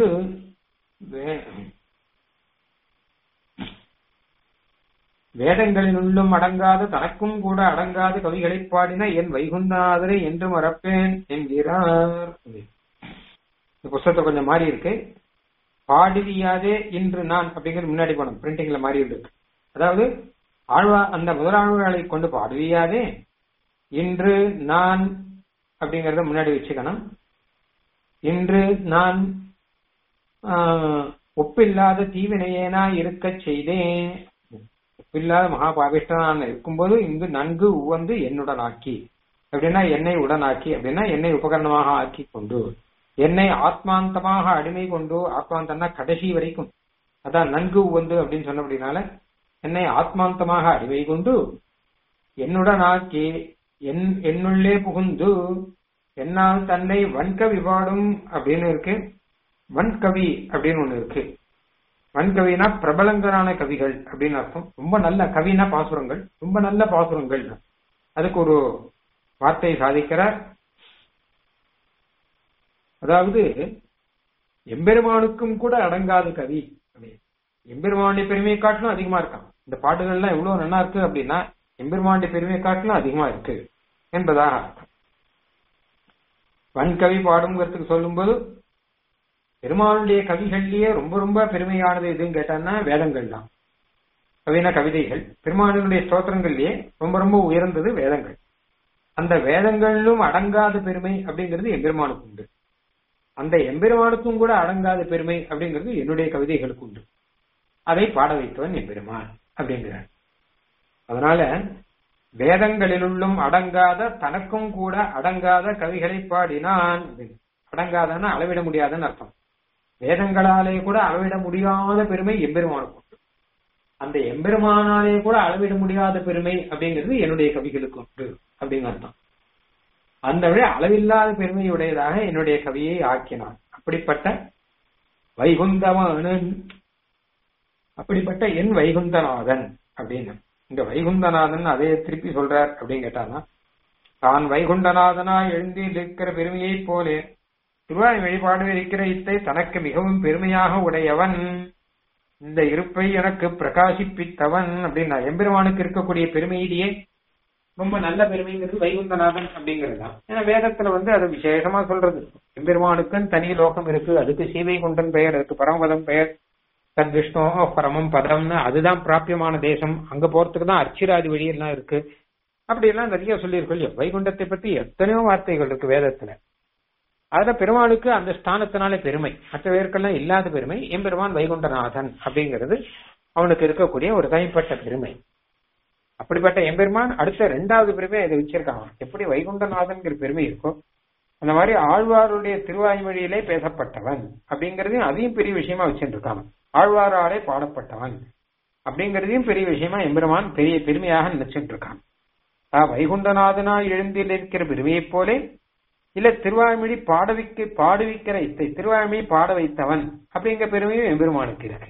வேதங்களினுள்ளும் அடங்காத தனக்கும் கூட அடங்காத கவிகளை பாடின என் வைகுந்தநாதரை என்று மறப்பேன் என்கிறார் இந்த புஸ்தகத்தை கொஞ்சம் மாறி இருக்கு பாடுவியாதே இன்று நான் அப்படிங்கிறது முன்னாடி போனோம் பிரிண்டிங்ல மாறி இருக்கு அதாவது ஆழ்வா அந்த முதலாழ்வார்களை கொண்டு பாடுவியாதே இன்று நான் அப்படிங்கறத முன்னாடி வச்சுக்கணும் இன்று நான் ஒப்பில்லாத தீவினையேனா இருக்க செய்தேன் ஒப்பில்லாத மகாபாபிஷ்டனான இருக்கும்போது இங்கு நன்கு உவந்து என்னுடன் ஆக்கி அப்படின்னா என்னை உடனாக்கி அப்படின்னா என்னை உபகரணமாக ஆக்கி கொண்டு என்னை ஆத்மாந்தமாக அடிமை கொண்டு ஆத்மாந்தம்னா கடைசி வரைக்கும் அதான் நன்கு உவந்து அப்படின்னு சொன்ன அப்படின்னால என்னை ஆத்மாந்தமாக அடிமை கொண்டு என்னுடன் ஆக்கி என் என்னுள்ளே புகுந்து என்னால் தன்னை வன்கவி பாடும் அப்படின்னு இருக்கு வன்கவி அப்படின்னு ஒண்ணு இருக்கு வன்கவினா பிரபலங்கரான கவிகள் அப்படின்னு அர்த்தம் ரொம்ப நல்ல கவினா பாசுரங்கள் ரொம்ப நல்ல பாசுரங்கள் அதுக்கு ஒரு வார்த்தை சாதிக்கிறார் அதாவது எம்பெருமானுக்கும் கூட அடங்காத கவி எம்பெருமானுடைய பெருமையை காட்டிலும் அதிகமா இருக்கான் இந்த பாட்டுகள்லாம் எவ்வளவு நல்லா இருக்கு அப்படின்னா எம்பெருமானுடைய பெருமையை காட்டிலும் அதிகமா இருக்கு என்பதாக அர்த்தம் வன்கவி பாடுங்கிறதுக்கு சொல்லும்போது பெருமானுடைய கவிகள்லயே ரொம்ப ரொம்ப பெருமையானது எதுன்னு கேட்டான்னா வேதங்கள் தான் கவினா கவிதைகள் பெருமானுடைய ஸ்தோத்திரங்கள்லயே ரொம்ப ரொம்ப உயர்ந்தது வேதங்கள் அந்த வேதங்களிலும் அடங்காத பெருமை அப்படிங்கிறது எம்பெருமானுக்கு உண்டு அந்த எம்பெருமானுக்கும் கூட அடங்காத பெருமை அப்படிங்கிறது என்னுடைய கவிதைகளுக்கு உண்டு அதை பாட வைத்தவன் எம்பெருமான் அப்படிங்கிறார் அதனால வேதங்களிலுள்ளும் அடங்காத தனக்கும் கூட அடங்காத கவிகளை பாடினான் அப்படின்னு. அடங்காதன்னா அளவிட முடியாதுன்னு அர்த்தம் வேதங்களாலே கூட அளவிட முடியாத பெருமை எம்பெருமானுக்கு உண்டு அந்த எம்பெருமானாலே கூட அளவிட முடியாத பெருமை அப்படிங்கிறது என்னுடைய கவிகளுக்கு உண்டு அப்படின்னு அர்த்தம் அந்த வழி அளவில்லாத பெருமையுடையதாக என்னுடைய கவியை ஆக்கினான் அப்படிப்பட்ட வைகுந்தமானன் அப்படிப்பட்ட என் வைகுந்தநாதன் அப்படின்னு இந்த வைகுந்தநாதன் அதே திருப்பி சொல்றார் அப்படின்னு கேட்டானா தான் வைகுண்டநாதனா எழுந்தி இருக்கிற பெருமையைப் போலே திருவாய் வழிபாடு இருக்கிற இத்தை தனக்கு மிகவும் பெருமையாக உடையவன் இந்த இருப்பை எனக்கு பிரகாசிப்பித்தவன் அப்படின்னா எம்பெருமானுக்கு இருக்கக்கூடிய பெருமையிலேயே ரொம்ப நல்ல பெருமைங்கிறது வைகுந்தநாதன் அப்படிங்கிறது தான் ஏன்னா வேதத்துல வந்து அது விசேஷமா சொல்றது எம்பெருமானுக்குன்னு தனி லோகம் இருக்கு அதுக்கு சீவை குண்டன் பெயர் அதுக்கு பரமபதம் பெயர் தன் விஷ்ணு பரமம் பதம்னு அதுதான் பிராபியமான தேசம் அங்க போறதுக்கு தான் அர்ச்சிராதி வழியெல்லாம் இருக்கு அப்படி எல்லாம் நிறைய சொல்லியிருக்கோம் இல்லையா வைகுண்டத்தை பத்தி எத்தனையோ வார்த்தைகள் இருக்கு வேதத்துல அதுல பெருமாளுக்கு அந்த ஸ்தானத்தினாலே பெருமை மற்ற பேருக்கெல்லாம் இல்லாத பெருமை எம்பெருமான் வைகுண்டநாதன் அப்படிங்கிறது அவனுக்கு இருக்கக்கூடிய ஒரு தனிப்பட்ட பெருமை அப்படிப்பட்ட எம்பெருமான் அடுத்த ரெண்டாவது பெருமை இதை வச்சிருக்காங்க எப்படி வைகுண்டநாதன்கிற பெருமை இருக்கோ அந்த மாதிரி ஆழ்வாருடைய திருவாய்மொழியிலே பேசப்பட்டவன் அப்படிங்கறதையும் அதையும் பெரிய விஷயமா வச்சுட்டு இருக்காங்க ஆழ்வாராலே பாடப்பட்டவன் அப்படிங்கறதையும் பெரிய விஷயமா எம்பெருமான் பெரிய பெருமையாக நினைச்சிட்டு இருக்கான் ஆஹ் வைகுண்டநாதனா எழுந்தில் இருக்கிற பெருமையைப் போலே இல்ல திருவாய்மொழி பாடவிக்க பாடுவிக்கிற இத்தை திருவாய்மொழி பாட வைத்தவன் அப்படிங்கிற பெருமையும் எம்பெருமானுக்கு இருக்கு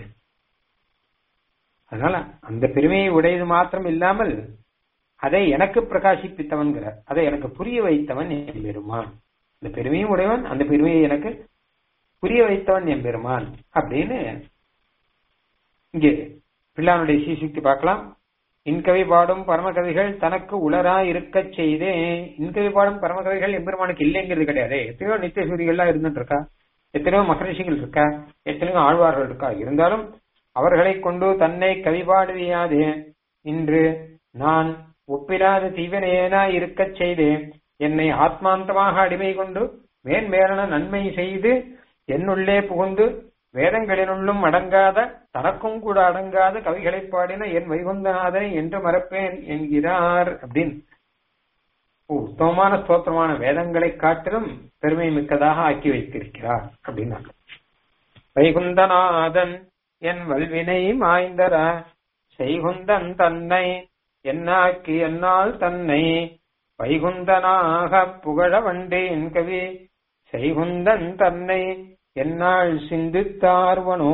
அதனால அந்த பெருமையை உடையது மாத்திரம் இல்லாமல் அதை எனக்கு பிரகாசிப்பித்தவன்கிறார் அதை எனக்கு புரிய வைத்தவன் என் பெருமான் இந்த பெருமையும் உடையவன் அந்த பெருமையை எனக்கு புரிய வைத்தவன் என் பெருமான் அப்படின்னு இங்கே பிள்ளானுடைய சீசுக்தி பார்க்கலாம் இன்கவி பாடும் பரமகவிகள் தனக்கு உளரா இருக்க செய்தே இன்கவி பாடும் பரமகவிகள் எம்பெருமானுக்கு இல்லைங்கிறது கிடையாது எத்தனையோ நித்திய சூரிகள்லாம் இருந்துட்டு இருக்கா எத்தனையோ மகரிஷிகள் இருக்கா எத்தனையோ ஆழ்வார்கள் இருக்கா இருந்தாலும் அவர்களை கொண்டு தன்னை கவி பாடுவியாது இன்று நான் ஒப்பிலாத தீவனேனா இருக்கச் செய்து என்னை ஆத்மாந்தமாக அடிமை கொண்டு மேன்மேலான நன்மை செய்து என்னுள்ளே புகுந்து வேதங்களினுள்ளும் அடங்காத தனக்கும் கூட அடங்காத கவிகளை பாடின என் வைகுந்தநாதனை என்று மறப்பேன் என்கிறார் அப்படின்னு உத்தமமான ஸ்தோத்திரமான வேதங்களை காட்டிலும் பெருமை மிக்கதாக ஆக்கி வைத்திருக்கிறார் அப்படின்னாங்க வைகுந்தநாதன் என் வல்வினை மாய்ந்தர செய்குந்தன் தன்னை என்னாக்கி என்னால் தன்னை வைகுந்தனாக புகழ வண்டேன் கவி செய்குந்தன் தன்னை என்னால் சிந்தித்தார்வனோ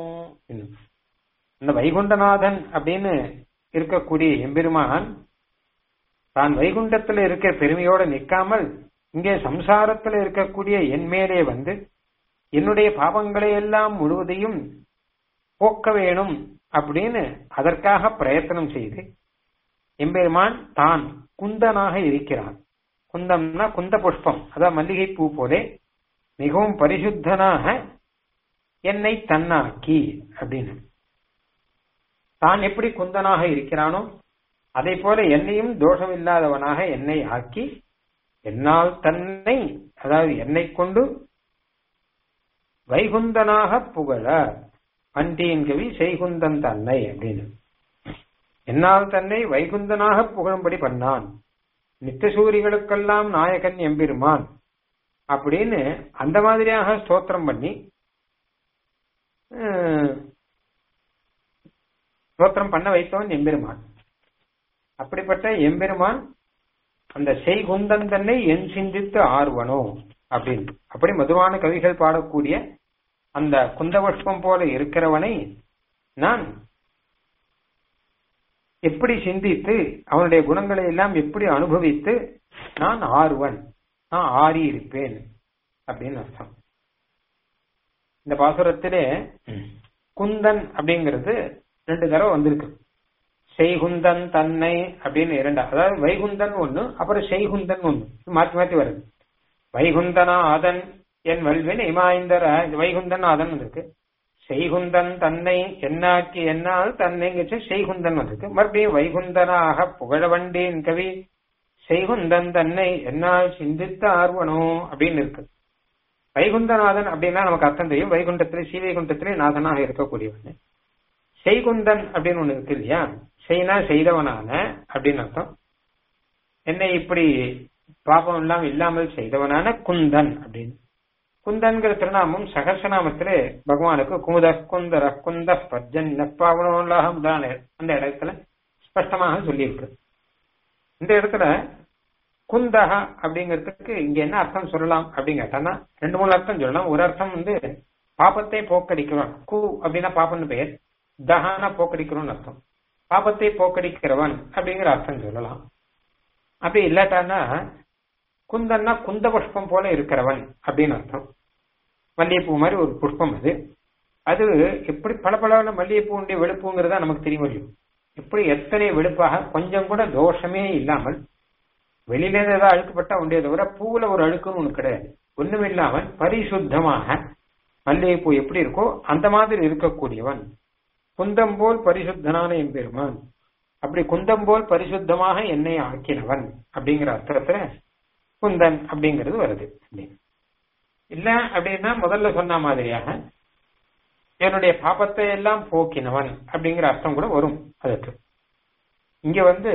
இந்த வைகுண்டநாதன் அப்படின்னு இருக்கக்கூடிய எம்பெருமான் தான் வைகுண்டத்துல இருக்க பெருமையோட நிற்காமல் இங்கே சம்சாரத்துல இருக்கக்கூடிய என் மேலே வந்து என்னுடைய பாவங்களை எல்லாம் முழுவதையும் போக்க வேணும் அப்படின்னு அதற்காக பிரயத்தனம் செய்து எம்பெருமான் தான் குந்தனாக இருக்கிறான் குந்தம்னா குந்த புஷ்பம் அதான் மல்லிகை பூ போலே மிகவும் பரிசுத்தனாக என்னை தன்னாக்கி அப்படின்னு தான் எப்படி குந்தனாக இருக்கிறானோ அதை போல என்னையும் தோஷம் இல்லாதவனாக என்னை ஆக்கி என்னால் தன்னை அதாவது என்னை கொண்டு வைகுந்தனாக புகழ பண்டியின் கவி செய்குந்தன் தன்னை அப்படின்னு என்னால் தன்னை வைகுந்தனாக புகழும்படி பண்ணான் நித்தசூரிகளுக்கெல்லாம் நாயகன் எம்பெருமான் அப்படின்னு அந்த மாதிரியாக ஸ்தோத்திரம் பண்ணி ஸ்தோத்திரம் பண்ண வைத்தவன் எம்பெருமான் அப்படிப்பட்ட எம்பெருமான் அந்த செய்குந்தன் தன்னை என் சிந்தித்து ஆர்வனோ அப்படின்னு அப்படி மதுவான கவிகள் பாடக்கூடிய அந்த குந்தபுஷ்பம் போல இருக்கிறவனை நான் எப்படி சிந்தித்து அவனுடைய குணங்களை எல்லாம் எப்படி அனுபவித்து நான் ஆர்வன் நான் ஆறி இருப்பேன் அப்படின்னு அர்த்தம் இந்த பாசுரத்திலே குந்தன் அப்படிங்கிறது ரெண்டு தடவை வந்திருக்கு செய்குந்தன் தன்னை அப்படின்னு இரண்டா அதாவது வைகுந்தன் ஒண்ணு அப்புறம் செய்குந்தன் ஒண்ணு மாற்றி மாற்றி வருது வைகுந்தனா அதன் என் வல்வின் இமாய்ந்தர வைகுந்தன் அதன் வந்திருக்கு செய்குந்தன் தன்னை என்னாக்கி என்னால் தன்னைங்கிச்சு செய்குந்தன் வந்திருக்கு மறுபடியும் வைகுந்தனாக புகழ வண்டேன் கவி செய்குந்தன் தன்னை என்னால் சிந்தித்த ஆர்வனோ அப்படின்னு இருக்கு வைகுந்தநாதன் அப்படின்னா நமக்கு அர்த்தம் தெரியும் வைகுண்டத்திலே ஸ்ரீவைகுண்டத்திலே நாதனாக இருக்கக்கூடியவன் செய்குந்தன் அப்படின்னு ஒண்ணு இருக்கு இல்லையா செய்னா செய்தவனான அப்படின்னு அர்த்தம் என்னை இப்படி பாபம் எல்லாம் இல்லாமல் செய்தவனான குந்தன் அப்படின்னு குந்தன்கிற திருநாமம் சகசநாமத்திலே பகவானுக்கு குமுத குந்தர குந்த பஜன் பாவனோல்லாகம் அந்த இடத்துல ஸ்பஷ்டமாக சொல்லியிருக்கு இந்த இடத்துல குந்தக அப்படிங்கிறதுக்கு இங்க என்ன அர்த்தம் சொல்லலாம் அப்படின்னு கேட்டான்னா ரெண்டு மூணு அர்த்தம் சொல்லலாம் ஒரு அர்த்தம் வந்து பாப்பத்தை போக்கடிக்கிறவன் கு அப்படின்னா பாப்பன்னு பெயர் தகானா போக்கடிக்கிறோம்னு அர்த்தம் பாப்பத்தை போக்கடிக்கிறவன் அப்படிங்கிற அர்த்தம் சொல்லலாம் அப்படி இல்லாட்டான்னா குந்தன்னா குந்த புஷ்பம் போல இருக்கிறவன் அப்படின்னு அர்த்தம் மல்லிகைப்பூ மாதிரி ஒரு புஷ்பம் அது அது எப்படி பல பல மல்லிகைப்பூனுடைய வெளுப்புங்கிறதா நமக்கு தெரிய முடியும் எப்படி எத்தனை வெளுப்பாக கொஞ்சம் கூட தோஷமே இல்லாமல் வெளியில இருந்து ஏதாவது அழுக்குப்பட்டா உண்டே தவிர பூவுல ஒரு அழுக்குன்னு ஒண்ணு கிடையாது ஒண்ணும் இல்லாமல் பரிசுத்தமாக மல்லிகைப்பூ எப்படி இருக்கோ அந்த மாதிரி இருக்கக்கூடியவன் குந்தம் போல் பரிசுத்தனான என் பெருமான் அப்படி குந்தம் போல் பரிசுத்தமாக என்னை ஆக்கினவன் அப்படிங்கிற அர்த்தத்துல குந்தன் அப்படிங்கிறது வருது இல்ல அப்படின்னா முதல்ல சொன்ன மாதிரியாக என்னுடைய பாப்பத்தை எல்லாம் போக்கினவன் அப்படிங்கிற அர்த்தம் கூட வரும் அதுக்கு இங்க வந்து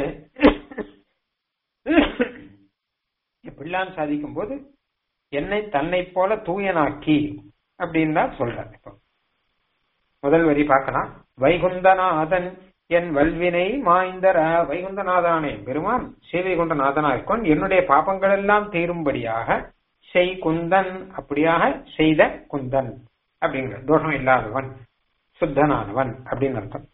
பிள்ளான் சாதிக்கும் போது என்னை தன்னை போல தூயனாக்கி அப்படின்னு தான் சொல்றார் இப்போ முதல் வரி பார்க்கலாம் வைகுந்தநாதன் என் வல்வினை மாய்ந்தர வைகுந்தநாதானே பெருமான் ஸ்ரீவைகுண்ட நாதனாய்க்கொன் என்னுடைய பாப்பங்கள் எல்லாம் தீரும்படியாக செய் குந்தன் அப்படியாக செய்த குந்தன் அப்படிங்கிற தோஷம் இல்லாதவன் சுத்தனானவன் அப்படின்னு அர்த்தம்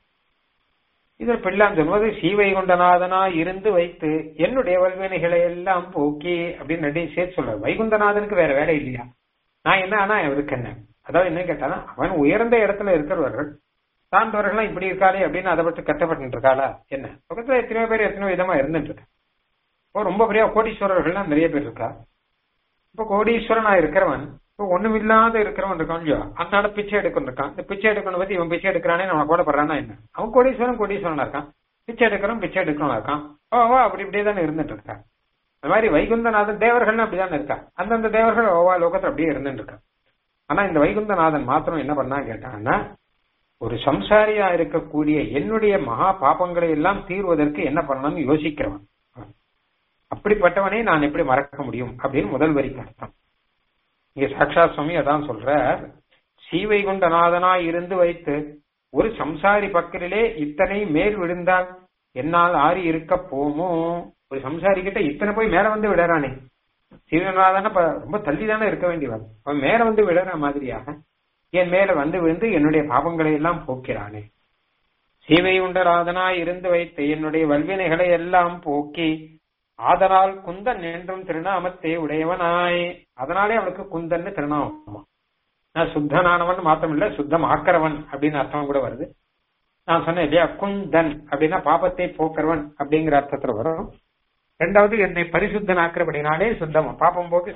இதில் பிள்ளான் சொல்வது ஸ்ரீவைகுண்டநாதனா இருந்து வைத்து என்னுடைய வல்வினைகளை எல்லாம் போக்கி அப்படின்னு ரெண்டையும் சேர்த்து சொல்ற வைகுண்டநாதனுக்கு வேற வேலை இல்லையா நான் என்ன ஆனா அவருக்கு என்ன அதாவது என்ன கேட்டானா அவன் உயர்ந்த இடத்துல இருக்கிறவர்கள் சார்ந்தவர்கள்லாம் இப்படி இருக்காளே அப்படின்னு அதை பற்றி கஷ்டப்பட்டு இருக்காளா என்ன பக்கத்துல எத்தனையோ பேர் எத்தனையோ விதமா இருந்துட்டு இருக்கா இப்போ ரொம்ப பெரிய கோடீஸ்வரர்கள்லாம் நிறைய பேர் இருக்கா இப்போ கோடீஸ்வரனா இருக்கிறவன் இப்போ ஒண்ணுமில்லாத இருக்கிறவன் இருக்கான் இல்லையோ அதனால பிச்சை எடுக்கணும் இருக்கான் இந்த பிச்சை எடுக்கணும் பத்தி இவன் பிச்சை எடுக்கிறானே நம்ம போடப்படுறான்னா என்ன அவன் கோடீஸ்வரன் கோடீஸ்வரனா இருக்கான் பிச்சை எடுக்கிறவன் பிச்சை எடுக்கணும் இருக்கான் ஓ வா அப்படி இப்படியே தானே இருந்துட்டு இருக்கா அந்த மாதிரி வைகுந்தநாதன் தேவர்கள்னு அப்படிதானே இருக்கா அந்தந்த தேவர்கள் ஓவா லோகத்துல அப்படியே இருந்துட்டு இருக்கா ஆனா இந்த வைகுந்தநாதன் மாத்திரம் என்ன பண்ணா கேட்டாங்கன்னா ஒரு சம்சாரியா இருக்கக்கூடிய என்னுடைய மகா பாபங்களை எல்லாம் தீர்வதற்கு என்ன பண்ணணும்னு யோசிக்கிறவன் அப்படிப்பட்டவனே நான் எப்படி மறக்க முடியும் அப்படின்னு முதல் வரிக்கு அர்த்தம் இங்க சாட்சா சுவாமி அதான் சொல்ற ஸ்ரீவைகுண்டநாதனா இருந்து வைத்து ஒரு சம்சாரி பக்கத்திலே இத்தனை மேல் விழுந்தால் என்னால் ஆறி இருக்க போமோ ஒரு சம்சாரி கிட்ட இத்தனை போய் மேல வந்து விடறானே ஸ்ரீவைகுண்டநாதன ரொம்ப தள்ளி தானே இருக்க வேண்டியவன் அவன் மேல வந்து விடற மாதிரியாக என் மேல வந்து விழுந்து என்னுடைய பாபங்களை எல்லாம் போக்கிறானே சீவை உண்டராதனாய் இருந்து வைத்து என்னுடைய வல்வினைகளை எல்லாம் போக்கி ஆதலால் குந்தன் என்றும் திருநாமத்தை உடையவனாய் அதனாலே அவனுக்கு குந்தன்னு திருநாமம் நான் சுத்தனானவன் மாத்திரம் இல்ல சுத்தம் ஆக்கிறவன் அப்படின்னு அர்த்தம் கூட வருது நான் சொன்னேன் இல்லையா குந்தன் அப்படின்னா பாபத்தை போக்குறவன் அப்படிங்கிற அர்த்தத்துல வரும் ரெண்டாவது என்னை பரிசுத்தனாக்கிறபடினாலே சுத்தம் பாப்பம் போக்கு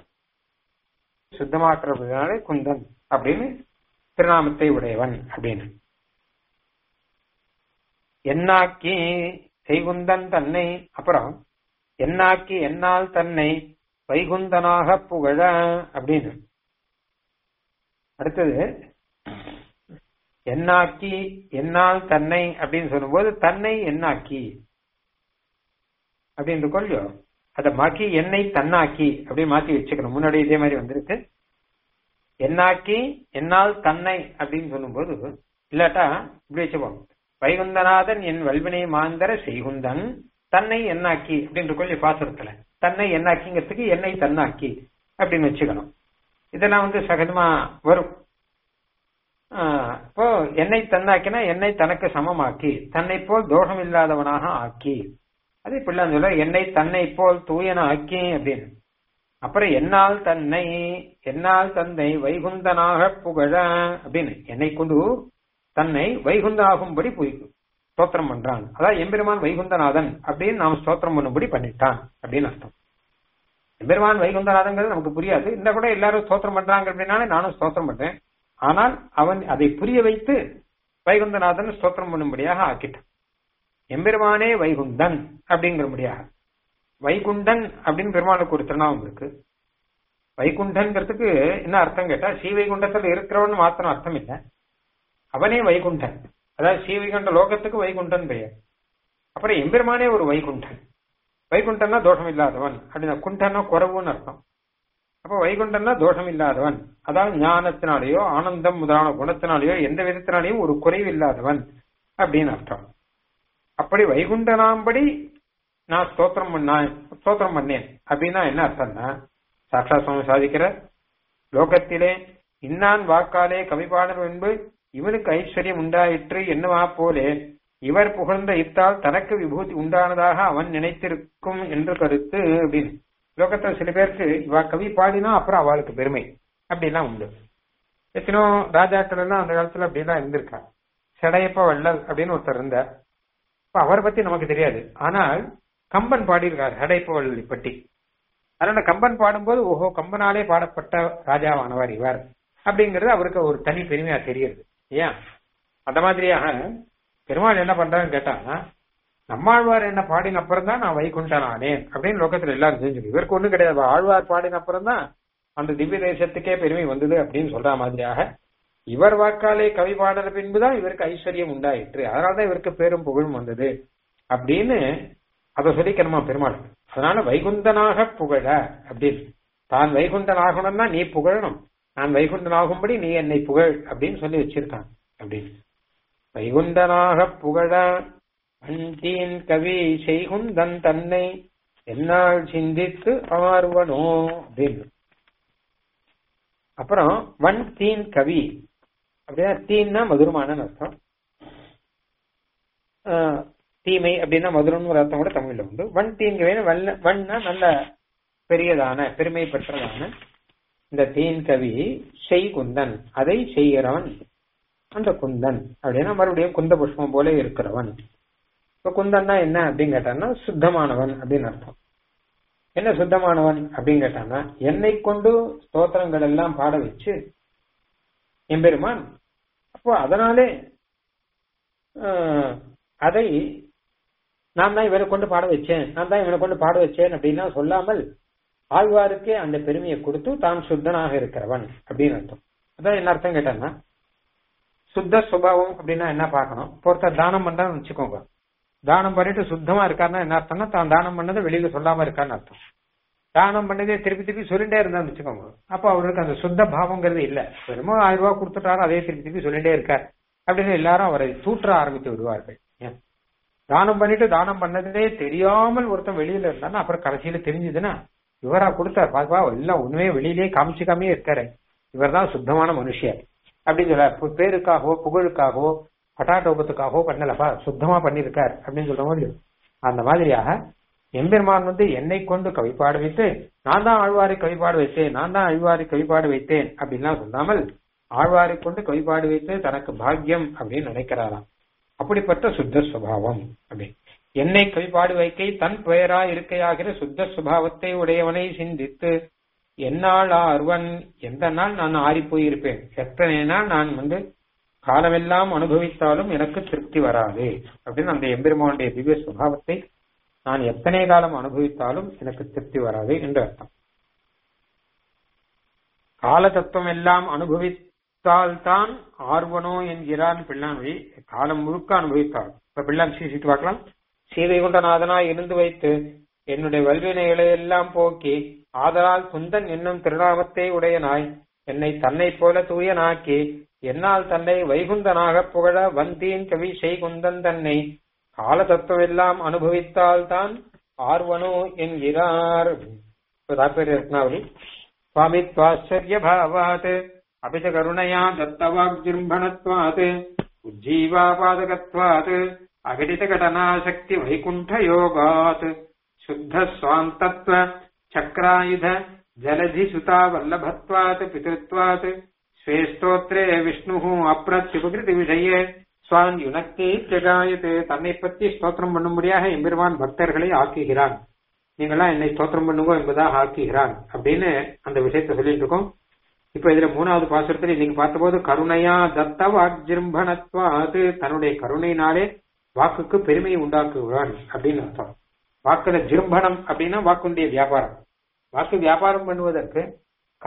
சுத்தமாக்குறபடினாலே குந்தன் அப்படின்னு திருநாமத்தை உடையவன் அப்படின்னு என்னாக்கி செய்குந்தன் தன்னை அப்புறம் என்னாக்கி என்னால் தன்னை வைகுந்தனாக புகழ அப்படின்னு அடுத்தது என்னாக்கி என்னால் தன்னை அப்படின்னு சொல்லும்போது தன்னை என்னாக்கி அப்படின்னு கொள்ளியோ அத மாக்கி என்னை தன்னாக்கி அப்படின்னு மாத்தி வச்சுக்கணும் முன்னாடி இதே மாதிரி வந்திருக்கு என்னாக்கி என்னால் தன்னை அப்படின்னு சொல்லும்போது இல்லாட்டா இப்படி வச்சுப்போம் வைகுந்தநாதன் என் வல்வினை மாந்தர செய்குந்தன் தன்னை என்னாக்கி அப்படின்னு கொள்ளி பாசுரத்துல தன்னை என்னாக்கிங்கிறதுக்கு என்னை தன்னாக்கி அப்படின்னு வச்சுக்கணும் இதெல்லாம் வந்து சகஜமா வரும் இப்போ என்னை தன்னாக்கினா என்னை தனக்கு சமமாக்கி தன்னை போல் தோஷம் இல்லாதவனாக ஆக்கி அது இப்படிலாம் சொல்ல என்னை தன்னை போல் தூயன ஆக்கி அப்படின்னு அப்புறம் என்னால் தன்னை என்னால் தன்னை வைகுந்தனாக புகழ அப்படின்னு என்னை கொண்டு தன்னை வைகுந்தனாகும்படி போய் ஸ்தோத்திரம் பண்றான் அதாவது எம்பெருமான் வைகுந்தநாதன் அப்படின்னு நாம் ஸ்தோத்திரம் பண்ணும்படி பண்ணிட்டான் அப்படின்னு அர்த்தம் எம்பெருமான் வைகுந்தநாதங்கிறது நமக்கு புரியாது இந்த கூட எல்லாரும் ஸ்தோத்திரம் பண்றாங்க அப்படின்னாலே நானும் ஸ்தோத்திரம் பண்றேன் ஆனால் அவன் அதை புரிய வைத்து வைகுந்தநாதன் ஸ்தோத்திரம் பண்ணும்படியாக ஆக்கிட்டான் எம்பெருமானே வைகுந்தன் அப்படிங்கிறபடியாக வைகுண்டன் அப்படின்னு பெருமாளுக்கு ஒரு திருநாமம் இருக்கு வைகுண்டன்கிறதுக்கு என்ன அர்த்தம் கேட்டா ஸ்ரீ வைகுண்டத்தில் இருக்கிறவன் மாத்திரம் அர்த்தம் இல்லை அவனே வைகுண்டன் அதாவது ஸ்ரீவைகுண்ட லோகத்துக்கு வைகுண்டன் பெயர் அப்புறம் எம்பெருமானே ஒரு வைகுண்டன் வைகுண்டன்னா தோஷம் இல்லாதவன் அப்படின்னா குண்டன்னா குறவுன்னு அர்த்தம் அப்ப வைகுண்டன்னா தோஷம் இல்லாதவன் அதாவது ஞானத்தினாலேயோ ஆனந்தம் முதலான குணத்தினாலேயோ எந்த விதத்தினாலேயும் ஒரு குறைவு இல்லாதவன் அப்படின்னு அர்த்தம் அப்படி வைகுண்டனாம்படி நான் ஸ்தோத்திரம் பண்ணேன் ஸ்தோத்திரம் பண்ணேன் அப்படின்னா என்ன அர்த்தம்னா சாட்சா சுவாமி சாதிக்கிற லோகத்திலே இன்னான் வாக்காலே கவிபாடல் என்பது இவனுக்கு ஐஸ்வர்யம் உண்டாயிற்று என்னவா போலே இவர் புகழ்ந்த இத்தால் தனக்கு விபூதி உண்டானதாக அவன் நினைத்திருக்கும் என்று கருத்து அப்படின்னு லோகத்துல சில பேருக்கு இவ கவி பாடினா அப்புறம் அவளுக்கு பெருமை அப்படிலாம் உண்டு எத்தனோ ராஜாக்கள் எல்லாம் அந்த காலத்துல அப்படிலாம் இருந்திருக்கா செடையப்ப வள்ளல் அப்படின்னு ஒருத்தர் இருந்தார் இப்ப அவரை பத்தி நமக்கு தெரியாது ஆனால் கம்பன் பாடியிருக்கார் செடையப்ப வள்ளலை பற்றி அதனால கம்பன் பாடும்போது ஓஹோ கம்பனாலே பாடப்பட்ட ராஜாவானவர் இவர் அப்படிங்கிறது அவருக்கு ஒரு தனி பெருமையா தெரியுது ஏன் அந்த மாதிரியாக பெருமாள் என்ன பண்றாருன்னு கேட்டாங்கன்னா நம்மாழ்வார் என்ன பாடின அப்புறம் தான் நான் வைகுண்டன் ஆனேன் அப்படின்னு லோகத்துல எல்லாரும் தெரிஞ்சுக்கணும் இவருக்கு ஒண்ணும் கிடையாது ஆழ்வார் பாடின அப்புறம் தான் அந்த திவ்ய தேசத்துக்கே பெருமை வந்தது அப்படின்னு சொல்ற மாதிரியாக இவர் வாக்காலே கவி பாடல பின்புதான் இவருக்கு ஐஸ்வர்யம் உண்டாயிற்று அதனாலதான் இவருக்கு பேரும் புகழும் வந்தது அப்படின்னு அதை சொல்லிக்கணுமா பெருமாள் அதனால வைகுந்தனாக புகழ அப்படின்னு தான் வைகுந்தன் ஆகணும்னா நீ புகழணும் நான் வைகுந்தன் ஆகும்படி நீ என்னை புகழ் அப்படின்னு சொல்லி வச்சிருக்கான் அப்படின்னு வைகுந்தனாக புகழ அந்தீன் கவி செய்குந்தன் தன்னை என்னால் சிந்தித்து ஆர்வனோ அப்படின்னு அப்புறம் வன் தீன் கவி அப்படின்னா தீன்னா மதுரமான அர்த்தம் தீமை அப்படின்னா மதுரம்னு ஒரு அர்த்தம் கூட தமிழ்ல உண்டு வன் தீன் கவி வல்ல வன்னா நல்ல பெரியதான பெருமை பெற்றதான இந்த தீன் கவி செய் குந்தன் அதை செய்கிறவன் அந்த குந்தன் அப்படின்னா மறுபடியும் குந்த புஷ்பம் போல இருக்கிறவன் இப்ப குந்தன்னா என்ன அப்படின்னு கேட்டான்னா சுத்தமானவன் அப்படின்னு அர்த்தம் என்ன சுத்தமானவன் அப்படின்னு கேட்டான்னா என்னை கொண்டு ஸ்தோத்திரங்கள் எல்லாம் பாட வச்சு எம்பெருமான் அப்போ அதனாலே அதை நான் தான் இவரை கொண்டு பாட வச்சேன் நான் தான் இவனை கொண்டு பாட வச்சேன் அப்படின்னா சொல்லாமல் ஆழ்வாருக்கே அந்த பெருமையை கொடுத்து தான் சுத்தனாக இருக்கிறவன் அப்படின்னு அர்த்தம் அதான் என்ன அர்த்தம் கேட்டான்னா சுத்த சுபாவம் அப்படின்னா என்ன பார்க்கணும் ஒருத்தர் தானம் பண்றான்னு வச்சுக்கோங்க தானம் பண்ணிட்டு சுத்தமா இருக்காருன்னா என்ன அர்த்தம்னா தான் தானம் பண்ணதை வெளியில சொல்லாம இருக்கான்னு அர்த்தம் தானம் பண்ணதே திருப்பி திருப்பி சொல்லிட்டே இருந்தான்னு வச்சுக்கோங்க அப்போ அவருக்கு அந்த சுத்த பாவங்கிறது இல்ல வெறுமோ ஆயிரம் ரூபாய் கொடுத்துட்டாரு அதே திருப்பி திருப்பி சொல்லிட்டே இருக்கார் அப்படின்னு எல்லாரும் அவரை தூற்ற ஆரம்பித்து விடுவார்கள் தானம் பண்ணிட்டு தானம் பண்ணதே தெரியாமல் ஒருத்தன் வெளியில இருந்தான்னா அப்புறம் கடைசியில தெரிஞ்சதுன்னா இவரா கொடுத்தார் பாப்பா எல்லாம் ஒண்ணுமே வெளியிலேயே காமிச்சிக்காமே இருக்காரு இவர் தான் சுத்தமான மனுஷியர் அப்படின்னு சொல்ல பேருக்காகவோ புகழுக்காகவோ பட்டாட்டோபத்துக்காகவோ பண்ணலப்பா சுத்தமா பண்ணிருக்கார் அப்படின்னு சொல்ற மாதிரி அந்த மாதிரியாக எம்பெருமான் வந்து என்னை கொண்டு கவிப்பாட வைத்து நான் தான் ஆழ்வாரை கவிப்பாட வைத்தேன் நான் தான் ஆழ்வாரை கவிப்பாட வைத்தேன் அப்படின்லாம் சொல்லாமல் ஆழ்வாரை கொண்டு கவிப்பாடு வைத்து தனக்கு பாக்கியம் அப்படின்னு நினைக்கிறாராம் அப்படிப்பட்ட சுத்த சுபாவம் அப்படி என்னை கவிப்பாடு வைக்கை தன் பெயரா இருக்கையாகிற சுத்த சுபாவத்தை உடையவனை சிந்தித்து என்னால் அருவன் எந்த நாள் நான் ஆறி போயிருப்பேன் எத்தனை நாள் நான் வந்து காலமெல்லாம் அனுபவித்தாலும் எனக்கு திருப்தி வராது அப்படின்னு அந்த எம்பெருமானுடைய திவ்ய சுபாவத்தை நான் எத்தனை காலம் அனுபவித்தாலும் எனக்கு திருப்தி வராது என்று அர்த்தம் கால தத்துவம் எல்லாம் அனுபவித்தால்தான் ஆர்வனோ என்கிறான் பிள்ளான்மொழி காலம் முழுக்க அனுபவித்தாள் இப்ப பிள்ளான் சீசிட்டு பார்க்கலாம் சீதை கொண்டநாதனாய் இருந்து வைத்து என்னுடைய வல்வினைகளை எல்லாம் போக்கி ஆதலால் குந்தன் என்னும் திருநாமத்தை உடையனாய் என்னை தன்னை போல தூயனாக்கி என்னால் தன்னை வைகுந்தனாக புகழ வந்தீன் கவி செய்குந்தன் தன்னை கால தத்துவெல்லாம் அனுபவித்தால்தான் ஆர்வனோ என்கிறார் தாற்பரிய ரத்னாவளி சுவாமித்வாச்சரிய பாவாத் அபிச்ச கருணையா தத்தவாக்ஜிம்பணத்வாத் உஜ்ஜீவாபாதகத்வாத் அகடித கடனாசக்தி வைகுண்ட யோகாத் சுத்த சுவாந்தத்வ சக்கராயுத ஜலதி சுதா வல்லபத்வாத் பிதத்வாத் ஸ்வே ஸ்தோத்ரே விஷ்ணு அப்பிரத்யுபகிருதி விஷயே சுவான் யுனக்தி ஜகாயத்து தன்னை பற்றி ஸ்தோத்திரம் பண்ணும்படியாக எம்பெருமான் பக்தர்களை ஆக்குகிறான் நீங்களாம் என்னை ஸ்தோத்திரம் பண்ணுங்க என்பதாக ஆக்குகிறான் அப்படின்னு அந்த விஷயத்த சொல்லிட்டு இருக்கோம் இப்ப இதுல மூணாவது பாசுரத்துல நீங்க பார்த்தபோது கருணையா தத்த வாக்ஜிரும்பணத்வாது தன்னுடைய கருணையினாலே வாக்குக்கு பெருமையை உண்டாக்குகிறான் அப்படின்னு அர்த்தம் வாக்குல ஜிரும்பணம் அப்படின்னா வாக்குடைய வியாபாரம் வாக்கு வியாபாரம் பண்ணுவதற்கு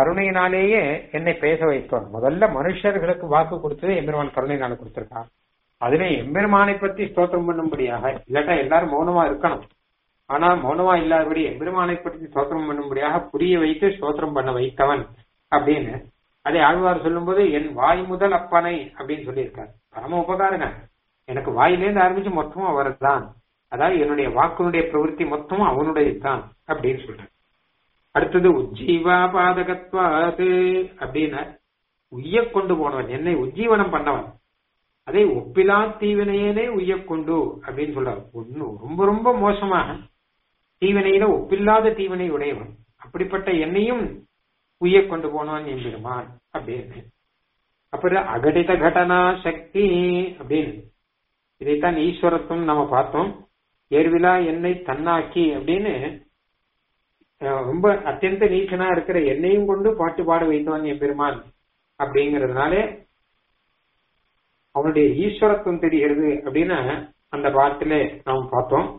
கருணையினாலேயே என்னை பேச வைத்தோம் முதல்ல மனுஷர்களுக்கு வாக்கு கொடுத்தது எம்பெருமான் கருணையினால கொடுத்திருக்கான் அதுல எம்பெருமானை பத்தி ஸ்தோத்திரம் பண்ணும்படியாக இல்லாட்டா எல்லாரும் மௌனமா இருக்கணும் ஆனா மௌனமா இல்லாதபடி எம்பெருமானை பற்றி ஸ்தோத்திரம் பண்ணும்படியாக புரிய வைத்து ஸ்தோத்திரம் பண்ண வைத்தவன் அப்படின்னு அதை ஆழ்வார் சொல்லும்போது என் வாய் முதல் அப்பனை அப்படின்னு சொல்லியிருக்காரு பரம உபகாரங்க எனக்கு வாயிலேருந்து ஆரம்பிச்சு மொத்தமும் அவர் தான் அதாவது என்னுடைய வாக்குனுடைய பிரவருத்தி மொத்தமும் அவனுடைய தான் அப்படின்னு சொல்றேன் அடுத்தது உஜ்ஜீவா பாதகத்வாது அப்படின்னு உய்ய கொண்டு போனவன் என்னை உஜ்ஜீவனம் பண்ணவன் அதை ஒப்பிலா தீவினையனே உய்ய கொண்டு அப்படின்னு சொல்றாரு ஒண்ணு ரொம்ப ரொம்ப மோசமாக தீவினையில ஒப்பில்லாத தீவினை உடையவன் அப்படிப்பட்ட என்னையும் உய்ய கொண்டு போனவன் எம்பெருமான் அப்படின்னு அப்புறம் அகடித கடனா சக்தி அப்படின்னு இதைத்தான் ஈஸ்வரத்துவம் நம்ம பார்த்தோம் ஏர்விழா என்னை தன்னாக்கி அப்படின்னு ரொம்ப அத்தியந்த நீச்சனா இருக்கிற என்னையும் கொண்டு பாட்டு பாட வைத்தவன் எம்பெருமான் அப்படிங்கறதுனாலே அவனுடைய ஈஸ்வரத்துவம் தெரிகிறது அப்படின்னு அந்த பாட்டிலே நாம் பார்த்தோம்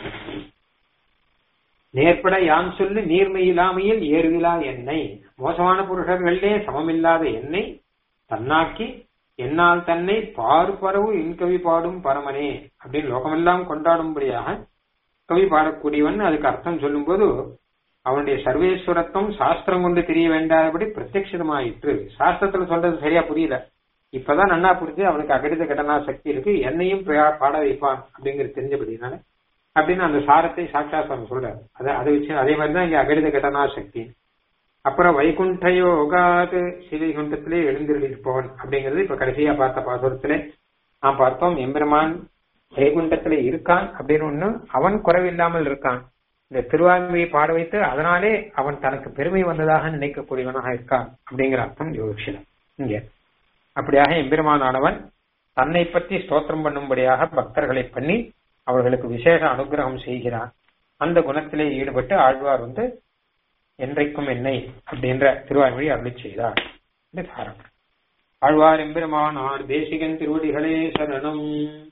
நேர்பட யான் சொல்லு நீர்மை இல்லாமையில் ஏர்விழா எண்ணெய் மோசமான புருஷர்களே சமமில்லாத எண்ணெய் தன்னாக்கி என்னால் தன்னை பாரு பரவு இன்கவி பாடும் பரமனே அப்படின்னு லோகமெல்லாம் கொண்டாடும்படியாக கவி பாடக்கூடியவன் அதுக்கு அர்த்தம் சொல்லும்போது அவனுடைய சர்வேஸ்வரத்துவம் சாஸ்திரம் கொண்டு தெரிய வேண்டாதபடி பிரத்யட்சமாயிற்று சாஸ்திரத்துல சொல்றது சரியா புரியல இப்பதான் நன்னா புரிஞ்சு அவனுக்கு அகடித கடனா சக்தி இருக்கு என்னையும் பாட வைப்பான் அப்படிங்கிறது தெரிஞ்சபடினால அப்படின்னு அந்த சாரத்தை சாட்சாஸ்திரம் சொல்றாரு அதை அதை வச்சு அதே மாதிரிதான் இங்க அகடித கடனா சக்தி அப்புறம் வைகுண்ட யோகாது சிவைகுண்டத்திலே எழுந்திருப்பவன் அப்படிங்கிறது இப்ப கடைசியா பார்த்த பாசுரத்திலே நாம் பார்த்தோம் எம்பெருமான் வைகுண்டத்திலே இருக்கான் அப்படின்னு ஒண்ணு அவன் குறைவில்லாமல் இருக்கான் இந்த திருவான்மையை பாட வைத்து அதனாலே அவன் தனக்கு பெருமை வந்ததாக நினைக்கக்கூடியவனாக இருக்கான் அப்படிங்கிற அர்த்தம் யோசிக்கலாம் இங்க அப்படியாக எம்பெருமானானவன் தன்னை பற்றி ஸ்தோத்திரம் பண்ணும்படியாக பக்தர்களை பண்ணி அவர்களுக்கு விசேஷ அனுகிரகம் செய்கிறான் அந்த குணத்திலே ஈடுபட்டு ஆழ்வார் வந்து என்றைக்கும் என்னை அப்படின்ற திருவாய்மொழி அருளி செய்தார் சாரம் ஆழ்வார் எம்பெருமானார் தேசிகன் திருவடிகளே சரணம்